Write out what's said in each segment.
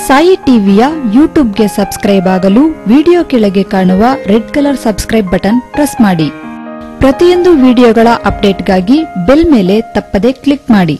ಸಾಯಿ ಟಿವಿಯ ಯೂಟ್ಯೂಬ್ಗೆ ಸಬ್ಸ್ಕ್ರೈಬ್ ಆಗಲು ವಿಡಿಯೋ ಕೆಳಗೆ ಕಾಣುವ red colour subscribe button press ಮಾಡಿ ಪ್ರತಿಯೊಂದು ವಿಡಿಯೋಗಳ ಅಪ್ಡೇಟ್ಗಾಗಿ ಬೆಲ್ ಮೇಲೆ ತಪ್ಪದೆ ಕ್ಲಿಕ್ ಮಾಡಿ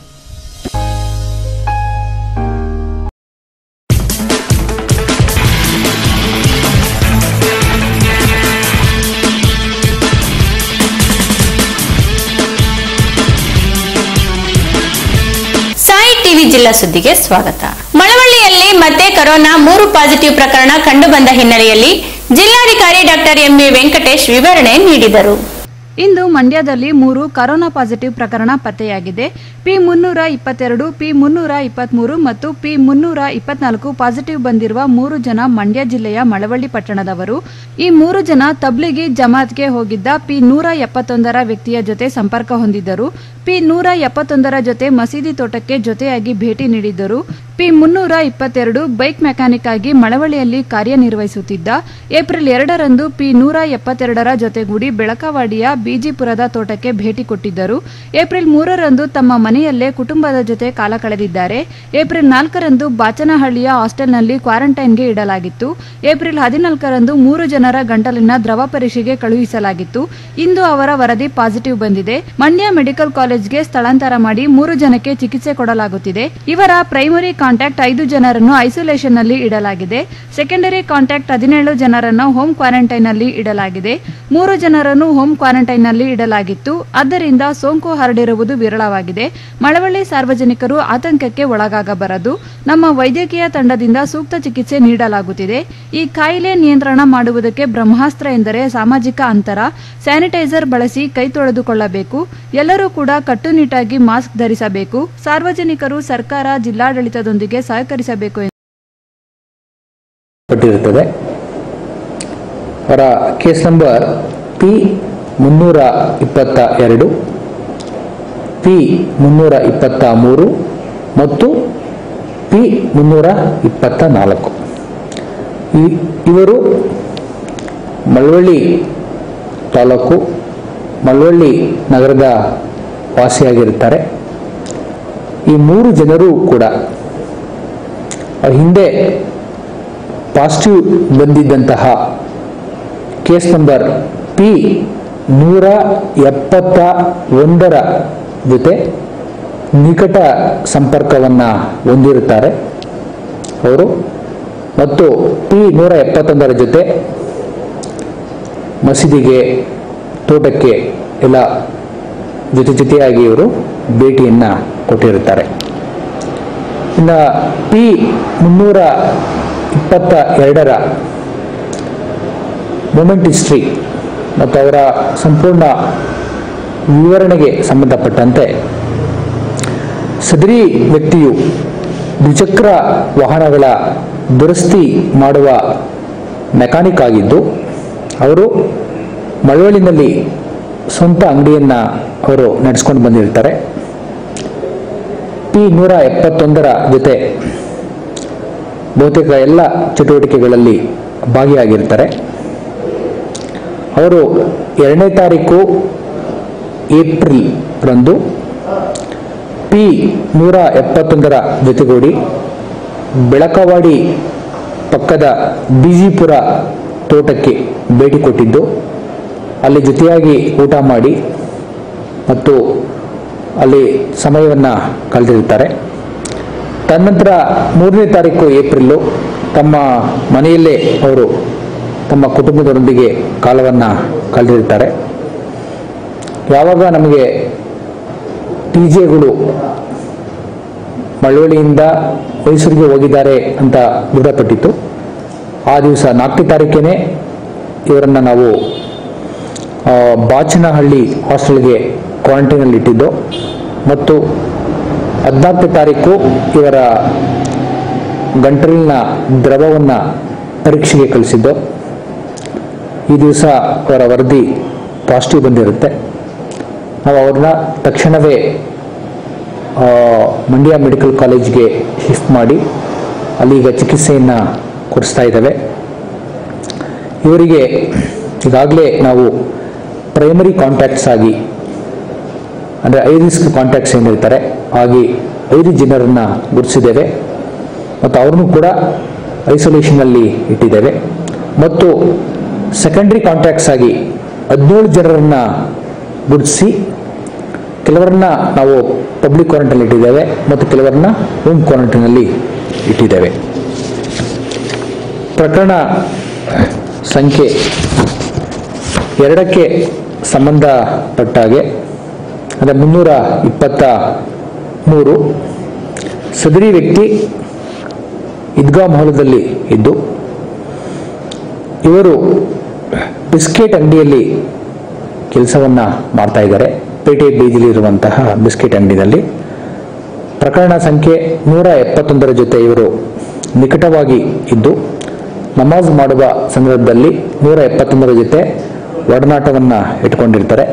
ಸಾಯಿ ಟಿವಿ ಜಿಲ್ಲಾ ಸುದ್ದಿಗೆ ಸ್ವಾಗತ ಮಳವಳ್ಳಿಯಲ್ಲಿ ಮತ್ತೆ ಕೊರೋನಾ ಮೂರು ಪಾಸಿಟಿವ್ ಪ್ರಕರಣ ಕಂಡುಬಂದ ಹಿನ್ನೆಲೆಯಲ್ಲಿ ಜಿಲ್ಲಾಧಿಕಾರಿ ಡಾಕ್ಟರ್ ಎಂಎ ವೆಂಕಟೇಶ್ ವಿವರಣೆ ನೀಡಿದರು ಇಂದು ಮಂಡ್ಯದಲ್ಲಿ ಮೂರು ಕರೋನಾ ಪಾಸಿಟಿವ್ ಪ್ರಕರಣ ಪತ್ತೆಯಾಗಿದೆ ಪಿ ಮುನ್ನೂರ ಇಪ್ಪತ್ತೆರಡು ಪಿ ಮುನ್ನೂರ ಇಪ್ಪತ್ಮೂರು ಮತ್ತು ಪಿ ಮುನ್ನೂರ ಇಪ್ಪತ್ನಾಲ್ಕು ಪಾಸಿಟಿವ್ ಬಂದಿರುವ ಮೂರು ಜನ ಮಂಡ್ಯ ಜಿಲ್ಲೆಯ ಮಳವಳ್ಳಿ ಪಟ್ಟಣದವರು ಈ ಮೂರು ಜನ ತಬ್ಲಿಗಿ ಜಮಾತ್ಗೆ ಹೋಗಿದ್ದ ಪಿ ನೂರ ಎಪ್ಪತ್ತೊಂದರ ವ್ಯಕ್ತಿಯ ಜೊತೆ ಸಂಪರ್ಕ ಹೊಂದಿದ್ದರು ಪಿ ನೂರ ಎಪ್ಪತ್ತೊಂದರ ಜೊತೆ ಮಸೀದಿ ತೋಟಕ್ಕೆ ಜೊತೆಯಾಗಿ ಭೇಟಿ ನೀಡಿದ್ದರು ಪಿ ಮುನ್ನೂರ ಇಪ್ಪತ್ತೆರಡು ಬೈಕ್ ಮೆಕ್ಯಾನಿಕ್ ಆಗಿ ಮಳವಳ್ಳಿಯಲ್ಲಿ ಕಾರ್ಯನಿರ್ವಹಿಸುತ್ತಿದ್ದ ಏಪ್ರಿಲ್ ಎರಡರಂದು ಪಿ ನೂರ ಎಪ್ಪತ್ತೆರಡರ ಜೊತೆಗೂಡಿ ಬೆಳಕವಾಡಿಯ ಬಿಜಿಪುರದ ತೋಟಕ್ಕೆ ಭೇಟಿ ಕೊಟ್ಟಿದ್ದರು ಏಪ್ರಿಲ್ ಮೂರರಂದು ತಮ್ಮ ಮನೆಯಲ್ಲೇ ಕುಟುಂಬದ ಜೊತೆ ಕಾಲ ಕಳೆದಿದ್ದಾರೆ ಏಪ್ರಿಲ್ ನಾಲ್ಕರಂದು ಬಾಚನಹಳ್ಳಿಯ ಹಾಸ್ಟೆಲ್ನಲ್ಲಿ ಕ್ವಾರಂಟೈನ್ಗೆ ಇಡಲಾಗಿತ್ತು ಏಪ್ರಿಲ್ ಹದಿನಾಲ್ಕರಂದು ಮೂರು ಜನರ ಗಂಟಲಿನ ದ್ರವ ಪರೀಕ್ಷೆಗೆ ಕಳುಹಿಸಲಾಗಿತ್ತು ಇಂದು ಅವರ ವರದಿ ಪಾಸಿಟಿವ್ ಬಂದಿದೆ ಮಂಡ್ಯ ಮೆಡಿಕಲ್ ಕಾಲೇಜ್ಗೆ ಸ್ಥಳಾಂತರ ಮಾಡಿ ಮೂರು ಜನಕ್ಕೆ ಚಿಕಿತ್ಸೆ ಕೊಡಲಾಗುತ್ತಿದೆ ಇವರ ಪ್ರೈಮರಿ ಕಾಂಟ್ಯಾಕ್ಟ್ ಐದು ಜನರನ್ನು ಐಸೋಲೇಷನ್ ನಲ್ಲಿ ಇಡಲಾಗಿದೆ ಸೆಕೆಂಡರಿ ಕಾಂಟ್ಯಾಕ್ಟ್ ಹದಿನೇಳು ಜನರನ್ನು ಹೋಮ್ ಕ್ವಾರಂಟೈನ್ ನಲ್ಲಿ ಇಡಲಾಗಿದೆ ಮೂರು ಜನರನ್ನು ಹೋಮ್ ಕ್ವಾರಂಟೈನ್ ನಲ್ಲಿ ಇಡಲಾಗಿತ್ತು ಆದ್ದರಿಂದ ಸೋಂಕು ಹರಡಿರುವುದು ವಿರಳವಾಗಿದೆ ಮಳವಳ್ಳಿ ಸಾರ್ವಜನಿಕರು ಆತಂಕಕ್ಕೆ ಒಳಗಾಗಬಾರದು ನಮ್ಮ ವೈದ್ಯಕೀಯ ತಂಡದಿಂದ ಸೂಕ್ತ ಚಿಕಿತ್ಸೆ ನೀಡಲಾಗುತ್ತಿದೆ ಈ ಕಾಯಿಲೆ ನಿಯಂತ್ರಣ ಮಾಡುವುದಕ್ಕೆ ಬ್ರಹ್ಮಾಸ್ತ್ರ ಎಂದರೆ ಸಾಮಾಜಿಕ ಅಂತರ ಸ್ಯಾನಿಟೈಸರ್ ಬಳಸಿ ಕೈ ತೊಳೆದುಕೊಳ್ಳಬೇಕು ಎಲ್ಲರೂ ಕೂಡ ಕಟ್ಟುನಿಟ್ಟಾಗಿ ಮಾಸ್ಕ್ ಧರಿಸಬೇಕು ಸಾರ್ವಜನಿಕರು ಸರ್ಕಾರ ಜಿಲ್ಲಾಡಳಿತದೊಂದಿಗೆ ಸಹಕರಿಸಬೇಕು ಎಂದು ಪಟ್ಟಿರುತ್ತದೆ ಅವರ ಕೇಸ್ ನಂಬರ್ ಪಿ ಮುನ್ನೂರ ಇಪ್ಪತ್ತ ಎರಡು ಪಿ ಮುನ್ನೂರ ಇಪ್ಪತ್ತ ಮೂರು ಮತ್ತು ಪಿ ಮುನ್ನೂರ ಇಪ್ಪತ್ತ ನಾಲ್ಕು ಈ- ಇವರು ಮಳವಳ್ಳಿ ತಾಲೂಕು ಮಳವಳ್ಳಿ ನಗರದ ವಾಸಿಯಾಗಿರುತ್ತಾರೆ ಈ ಮೂರು ಜನರು ಕೂಡ ಅವ್ರ ಹಿಂದೆ ಪಾಸಿಟಿವ್ ಬಂದಿದ್ದಂತಹ ಕೇಸ್ ನಂಬರ್ ಪಿ ನೂರ ಎಪ್ಪತ್ತ ಒಂದರ ಜೊತೆ ನಿಕಟ ಸಂಪರ್ಕವನ್ನು ಹೊಂದಿರುತ್ತಾರೆ ಅವರು ಮತ್ತು ಪಿ ನೂರ ಎಪ್ಪತ್ತೊಂದರ ಜೊತೆ ಮಸೀದಿಗೆ ತೋಟಕ್ಕೆ ಎಲ್ಲ ಜೊತೆ ಜೊತೆಯಾಗಿ ಇವರು ಭೇಟಿಯನ್ನು ಕೊಟ್ಟಿರುತ್ತಾರೆ ಇನ್ನು ಪಿ ಮುನ್ನೂರ ಇಪ್ಪತ್ತ ಎರಡರ ಮೂಮೆಂಟ್ ಹಿಸ್ಟ್ರಿ ಮತ್ತು ಅವರ ಸಂಪೂರ್ಣ ವಿವರಣೆಗೆ ಸಂಬಂಧಪಟ್ಟಂತೆ ಸದರಿ ವ್ಯಕ್ತಿಯು ದ್ವಿಚಕ್ರ ವಾಹನಗಳ ದುರಸ್ತಿ ಮಾಡುವ ಮೆಕ್ಯಾನಿಕ್ ಆಗಿದ್ದು ಅವರು ಮಳವಳ್ಳಿನಲ್ಲಿ ಸ್ವಂತ ಅಂಗಡಿಯನ್ನು ಅವರು ನಡೆಸ್ಕೊಂಡು ಬಂದಿರ್ತಾರೆ ಪಿ ನೂರ ಎಪ್ಪತ್ತೊಂದರ ಜೊತೆ ಬಹುತೇಕ ಎಲ್ಲ ಚಟುವಟಿಕೆಗಳಲ್ಲಿ ಭಾಗಿಯಾಗಿರ್ತಾರೆ ಅವರು ಎರಡನೇ ತಾರೀಕು ಏಪ್ರಿಲ್ ರಂದು ಪಿ ನೂರ ಎಪ್ಪತ್ತೊಂದರ ಜೊತೆಗೂಡಿ ಬೆಳಕವಾಡಿ ಪಕ್ಕದ ಬಿಜಿಪುರ ತೋಟಕ್ಕೆ ಭೇಟಿ ಕೊಟ್ಟಿದ್ದು ಅಲ್ಲಿ ಜೊತೆಯಾಗಿ ಊಟ ಮಾಡಿ ಮತ್ತು ಅಲ್ಲಿ ಸಮಯವನ್ನು ಕಳೆದಿರ್ತಾರೆ ತದನಂತರ ಮೂರನೇ ತಾರೀಕು ಏಪ್ರಿಲ್ಲು ತಮ್ಮ ಮನೆಯಲ್ಲೇ ಅವರು ತಮ್ಮ ಕುಟುಂಬದವರೊಂದಿಗೆ ಕಾಲವನ್ನು ಕಳೆದಿರ್ತಾರೆ ಯಾವಾಗ ನಮಗೆ ಟಿ ಜೆಗಳು ಮಳವಳ್ಳಿಯಿಂದ ಮೈಸೂರಿಗೆ ಹೋಗಿದ್ದಾರೆ ಅಂತ ದೃಢಪಟ್ಟಿತ್ತು ಆ ದಿವಸ ನಾಲ್ಕನೇ ತಾರೀಕೇನೆ ಇವರನ್ನು ನಾವು ಆ, ಬಾಚನಹಳ್ಳಿ ಹಾಸ್ಟೆಲ್ಗೆ ಕ್ವಾರಂಟೈನಲ್ಲಿ ಇಟ್ಟಿದ್ದು ಮತ್ತು ಹದಿನಾಲ್ಕನೇ ತಾರೀಕು ಇವರ ಗಂಟಲಿನ ದ್ರವವನ್ನು ಪರೀಕ್ಷೆಗೆ ಕಳಿಸಿದ್ದು ಈ ದಿವಸ ಅವರ ವರದಿ ಪಾಸಿಟಿವ್ ಬಂದಿರುತ್ತೆ ನಾವು ಅವ್ರನ್ನ ತಕ್ಷಣವೇ ಆ, ಮಂಡ್ಯ ಮೆಡಿಕಲ್ ಕಾಲೇಜ್ಗೆ ಶಿಫ್ಟ್ ಮಾಡಿ ಅಲ್ಲಿಗ ಚಿಕಿತ್ಸೆಯನ್ನು ಕೊಡಿಸ್ತಾ ಇದ್ದೇವೆ ಇವರಿಗೆ ಈಗಾಗಲೇ ನಾವು ಪ್ರೈಮರಿ ಕಾಂಟ್ಯಾಕ್ಟ್ಸ್ ಆಗಿ ಅಂದರೆ ಐ ರಿಸ್ಕ್ ಕಾಂಟ್ಯಾಕ್ಟ್ಸ್ ಏನಿರ್ತಾರೆ ಹಾಗೆ ಐದು ಜನರನ್ನು ಗುರುತಿಸಿದ್ದೇವೆ ಮತ್ತು ಅವ್ರನ್ನೂ ಕೂಡ ಐಸೋಲೇಷನಲ್ಲಿ ಇಟ್ಟಿದ್ದೇವೆ ಮತ್ತು ಸೆಕೆಂಡ್ರಿ ಕಾಂಟ್ಯಾಕ್ಟ್ಸ್ ಆಗಿ ಹದಿನೇಳು ಜನರನ್ನು ಗುರುತಿಸಿ ಕೆಲವರನ್ನ ನಾವು ಪಬ್ಲಿಕ್ ಕ್ವಾರಂಟೈನ್ ಇಟ್ಟಿದ್ದೇವೆ ಮತ್ತು ಕೆಲವರನ್ನ ಹೋಮ್ ಕ್ವಾರಂಟೈನಲ್ಲಿ ಇಟ್ಟಿದ್ದೇವೆ ಪ್ರಕರಣ ಸಂಖ್ಯೆ ಎರಡಕ್ಕೆ ಸಂಬಂಧಪಟ್ಟ ಹಾಗೆ ಅಂದರೆ ಮುನ್ನೂರ ಇಪ್ಪತ್ತ ಮೂರು ಸದರಿ ವ್ಯಕ್ತಿ ಈದ್ಗಾ ಮಹಲದಲ್ಲಿ ಇದ್ದು ಇವರು ಬಿಸ್ಕೆಟ್ ಅಂಗಡಿಯಲ್ಲಿ ಕೆಲಸವನ್ನ ಮಾಡ್ತಾ ಇದ್ದಾರೆ ಪೇಟೆ ಬೀದಿಲಿರುವಂತಹ ಬಿಸ್ಕೆಟ್ ಅಂಗಡಿನಲ್ಲಿ ಪ್ರಕರಣ ಸಂಖ್ಯೆ ನೂರ ಎಪ್ಪತ್ತೊಂದರ ಜೊತೆ ಇವರು ನಿಕಟವಾಗಿ ಇದ್ದು ನಮಾಜ್ ಮಾಡುವ ಸಂದರ್ಭದಲ್ಲಿ ನೂರ ಎಪ್ಪತ್ತೊಂದರ ಜೊತೆ ಒಡನಾಟವನ್ನ ಇಟ್ಕೊಂಡಿರ್ತಾರೆ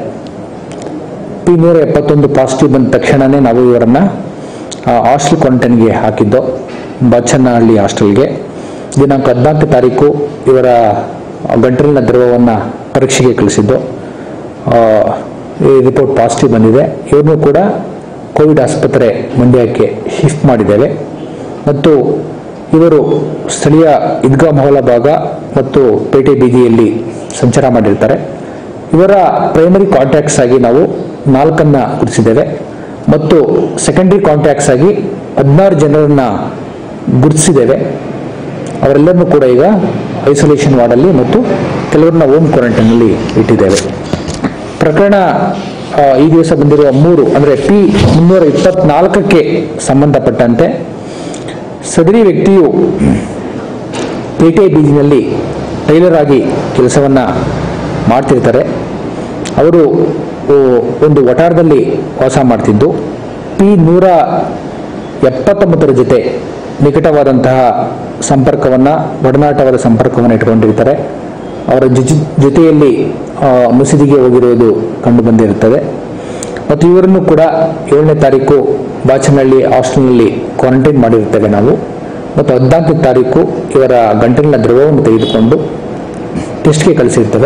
ಪಿ ನೂರ ಎಪ್ಪತ್ತೊಂದು ಪಾಸಿಟಿವ್ ಬಂದ ತಕ್ಷಣನೇ ನಾವು ಇವರನ್ನ ಹಾಸ್ಟೆಲ್ ಕ್ವಾರಂಟೈನ್ಗೆ ಹಾಕಿದ್ದು ಬಚ್ಚನ್ನಹಳ್ಳಿ ಹಾಸ್ಟೆಲ್ಗೆ ದಿನಾಂಕ ಹದಿನಾಲ್ಕು ತಾರೀಕು ಇವರ ಗಂಟಲಿನ ದ್ರವವನ್ನು ಪರೀಕ್ಷೆಗೆ ಕಳಿಸಿದ್ದು ಆ, ಈ ರಿಪೋರ್ಟ್ ಪಾಸಿಟಿವ್ ಬಂದಿದೆ ಇವ್ರನ್ನೂ ಕೂಡ ಕೋವಿಡ್ ಆಸ್ಪತ್ರೆ ಮಂಡ್ಯಕ್ಕೆ ಶಿಫ್ಟ್ ಮಾಡಿದ್ದೇವೆ ಮತ್ತು ಇವರು ಸ್ಥಳೀಯ ಈದ್ಗಾ ಮಹಲ ಭಾಗ ಮತ್ತು ಪೇಟೆ ಬೀದಿಯಲ್ಲಿ ಸಂಚಾರ ಮಾಡಿರ್ತಾರೆ ಇವರ ಪ್ರೈಮರಿ ಕಾಂಟ್ಯಾಕ್ಟ್ಸ್ ಆಗಿ ನಾವು ನಾಲ್ಕನ್ನ ಗುರುತಿಸಿದ್ದೇವೆ ಮತ್ತು ಸೆಕೆಂಡರಿ ಕಾಂಟ್ಯಾಕ್ಟ್ಸ್ ಆಗಿ ಹದಿನಾರು ಜನರನ್ನ ಗುರುತಿಸಿದ್ದೇವೆ ಅವರೆಲ್ಲರನ್ನೂ ಕೂಡ ಈಗ ಐಸೋಲೇಷನ್ ವಾರ್ಡಲ್ಲಿ ಮತ್ತು ಕೆಲವರನ್ನ ಹೋಮ್ ಕ್ವಾರಂಟೈನಲ್ಲಿ ಇಟ್ಟಿದ್ದೇವೆ ಪ್ರಕರಣ ಆ, ಈ ದಿವಸ ಬಂದಿರುವ ಮೂರು ಅಂದರೆ ಪಿ ಮುನ್ನೂರ ಇಪ್ಪತ್ನಾಲ್ಕಕ್ಕೆ ಸಂಬಂಧಪಟ್ಟಂತೆ ಸದರಿ ವ್ಯಕ್ತಿಯು ಪೇಟೆ ಬೀದಿನಲ್ಲಿ ಟೈಲರ್ ಆಗಿ ಕೆಲಸವನ್ನ ಮಾಡ್ತಿರ್ತಾರೆ ಅವರು ಓ, ಒಂದು ವಟಾರದಲ್ಲಿ ವಾಸ ಮಾಡ್ತಿದ್ದು ಪಿ ನೂರ ಎಪ್ಪತ್ತೊಂಬತ್ತರ ಜೊತೆ ನಿಕಟವಾದಂತಹ ಸಂಪರ್ಕವನ್ನ ಒಡನಾಟವಾದ ಸಂಪರ್ಕವನ್ನು ಇಟ್ಕೊಂಡಿರ್ತಾರೆ ಅವರ ಜೊತೆ- ಜೊತೆಯಲ್ಲಿ ಆ, ಮಸೀದಿಗೆ ಹೋಗಿರುವುದು ಕಂಡು ಬಂದಿರುತ್ತದೆ ಮತ್ತು ಇವರನ್ನು ಕೂಡ ಏಳನೇ ತಾರೀಕು ಬಾಚನಹಳ್ಳಿ ಹಾಸ್ಟೆಲ್ನಲ್ಲಿ ಕ್ವಾರಂಟೈನ್ ಮಾಡಿರ್ತೇವೆ ನಾವು ಮತ್ತು ಹದಿನಾಲ್ಕನೇ ತಾರೀಕು ಇವರ ಗಂಟಲಿನ ದ್ರವವನ್ನು ತೆಗೆದುಕೊಂಡು ಟೆಸ್ಟ್ಗೆ ಕಳಿಸಿರ್ತೇವೆ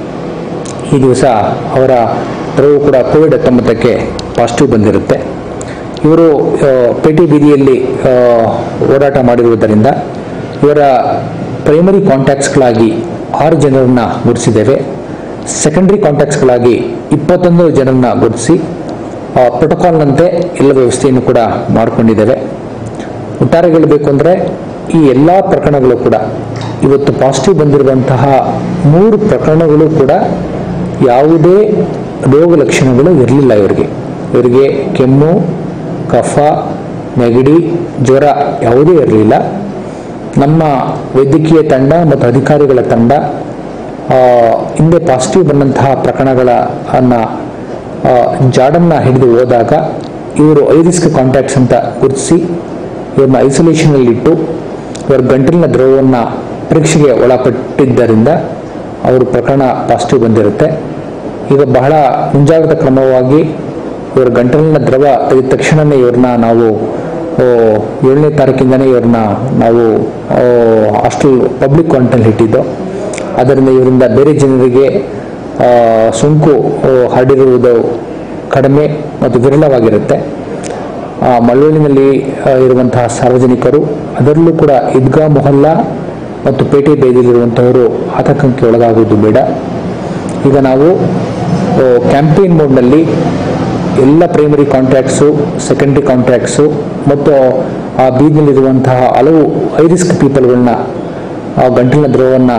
ಈ ದಿವಸ ಅವರ ದ್ರವವು ಕೂಡ ಕೋವಿಡ್ ಹತ್ತೊಂಬತ್ತಕ್ಕೆ ಪಾಸಿಟಿವ್ ಬಂದಿರುತ್ತೆ ಇವರು ಆ, ಪೇಟೆ ಬೀದಿಯಲ್ಲಿ ಆ, ಓಡಾಟ ಮಾಡಿರುವುದರಿಂದ ಇವರ ಪ್ರೈಮರಿ ಕಾಂಟ್ಯಾಕ್ಟ್ಸ್ಗಳಾಗಿ ಆರು ಜನರನ್ನ ಗುರುತಿಸಿದ್ದೇವೆ ಸೆಕೆಂಡರಿ ಕಾಂಟ್ಯಾಕ್ಟ್ಸ್ಗಳಾಗಿ ಇಪ್ಪತ್ತೊಂದು ಜನರನ್ನ ಗುರುತಿಸಿ ಪ್ರೋಟೋಕಾಲ್ನಂತೆ ಎಲ್ಲ ವ್ಯವಸ್ಥೆಯನ್ನು ಕೂಡ ಮಾಡಿಕೊಂಡಿದ್ದೇವೆ ಒಟ್ಟಾರೆ ಹೇಳಬೇಕು ಅಂದರೆ ಈ ಎಲ್ಲ ಪ್ರಕರಣಗಳು ಕೂಡ ಇವತ್ತು ಪಾಸಿಟಿವ್ ಬಂದಿರುವಂತಹ ಮೂರು ಪ್ರಕರಣಗಳು ಕೂಡ ಯಾವುದೇ ರೋಗ ಲಕ್ಷಣಗಳು ಇರಲಿಲ್ಲ ಇವರಿಗೆ ಇವರಿಗೆ ಕೆಮ್ಮು ಕಫ ನೆಗಡಿ ಜ್ವರ ಯಾವುದೇ ಇರಲಿಲ್ಲ ನಮ್ಮ ವೈದ್ಯಕೀಯ ತಂಡ ಮತ್ತು ಅಧಿಕಾರಿಗಳ ತಂಡ ಆ, ಹಿಂದೆ ಪಾಸಿಟಿವ್ ಬಂದಂತಹ ಪ್ರಕರಣಗಳ ಅನ್ನ ಆ, ಜಾಡನ್ನ ಹಿಡಿದು ಹೋದಾಗ ಇವರು ಐ ರಿಸ್ಕ್ ಕಾಂಟ್ಯಾಕ್ಟ್ಸ್ ಅಂತ ಗುರುತಿಸಿ ಇವ್ರನ್ನ ಐಸೋಲೇಷನಲ್ಲಿಟ್ಟು ಇವರ ಗಂಟಲಿನ ದ್ರವವನ್ನು ಪರೀಕ್ಷೆಗೆ ಒಳಪಟ್ಟಿದ್ದರಿಂದ ಅವರು ಪ್ರಕರಣ ಪಾಸಿಟಿವ್ ಬಂದಿರುತ್ತೆ ಈಗ ಬಹಳ ಮುಂಜಾಗ್ರತಾ ಕ್ರಮವಾಗಿ ಇವರ ಗಂಟಲಿನ ದ್ರವ ತೆಗೆದ ತಕ್ಷಣವೇ ಇವ್ರನ್ನ ನಾವು ಆ, ಏಳನೇ ತಾರೀಕಿಂದನೇ ಇವ್ರನ್ನ ನಾವು ಹಾಸ್ಟೆಲ್ ಪಬ್ಲಿಕ್ ಕ್ವಾರಂಟೈನ್ ಇಟ್ಟಿದ್ದು ಅದರಿಂದ ಇವರಿಂದ ಬೇರೆ ಜನರಿಗೆ ಆ, ಸೋಂಕು ಆ, ಹರಡಿರುವುದು ಕಡಿಮೆ ಮತ್ತು ವಿರಳವಾಗಿರುತ್ತೆ ಆ, ಮಳವಳ್ಳಿನಲ್ಲಿ ಆ, ಇರುವಂತಹ ಸಾರ್ವಜನಿಕರು ಅದರಲ್ಲೂ ಕೂಡ ಈದ್ಗಾ ಮೊಹಲ್ಲಾ ಮತ್ತು ಪೇಟೆ ಬೈದಿಲಿರುವಂತಹವರು ಆತಂಕಕ್ಕೆ ಒಳಗಾಗುವುದು ಬೇಡ ಈಗ ನಾವು ಕ್ಯಾಂಪೇನ್ ಮೋಡ್ನಲ್ಲಿ ಎಲ್ಲ ಪ್ರೈಮರಿ ಕಾಂಟ್ಯಾಕ್ಟ್ಸು ಸೆಕೆಂಡರಿ ಕಾಂಟ್ಯಾಕ್ಟ್ಸು ಮತ್ತು ಆ ಬೀದಿನಲ್ಲಿರುವಂತಹ ಹಲವು ಐ ರಿಸ್ಕ್ ಪೀಪಲ್ಗಳನ್ನ ಆ ಗಂಟಲಿನ ದ್ರವವನ್ನು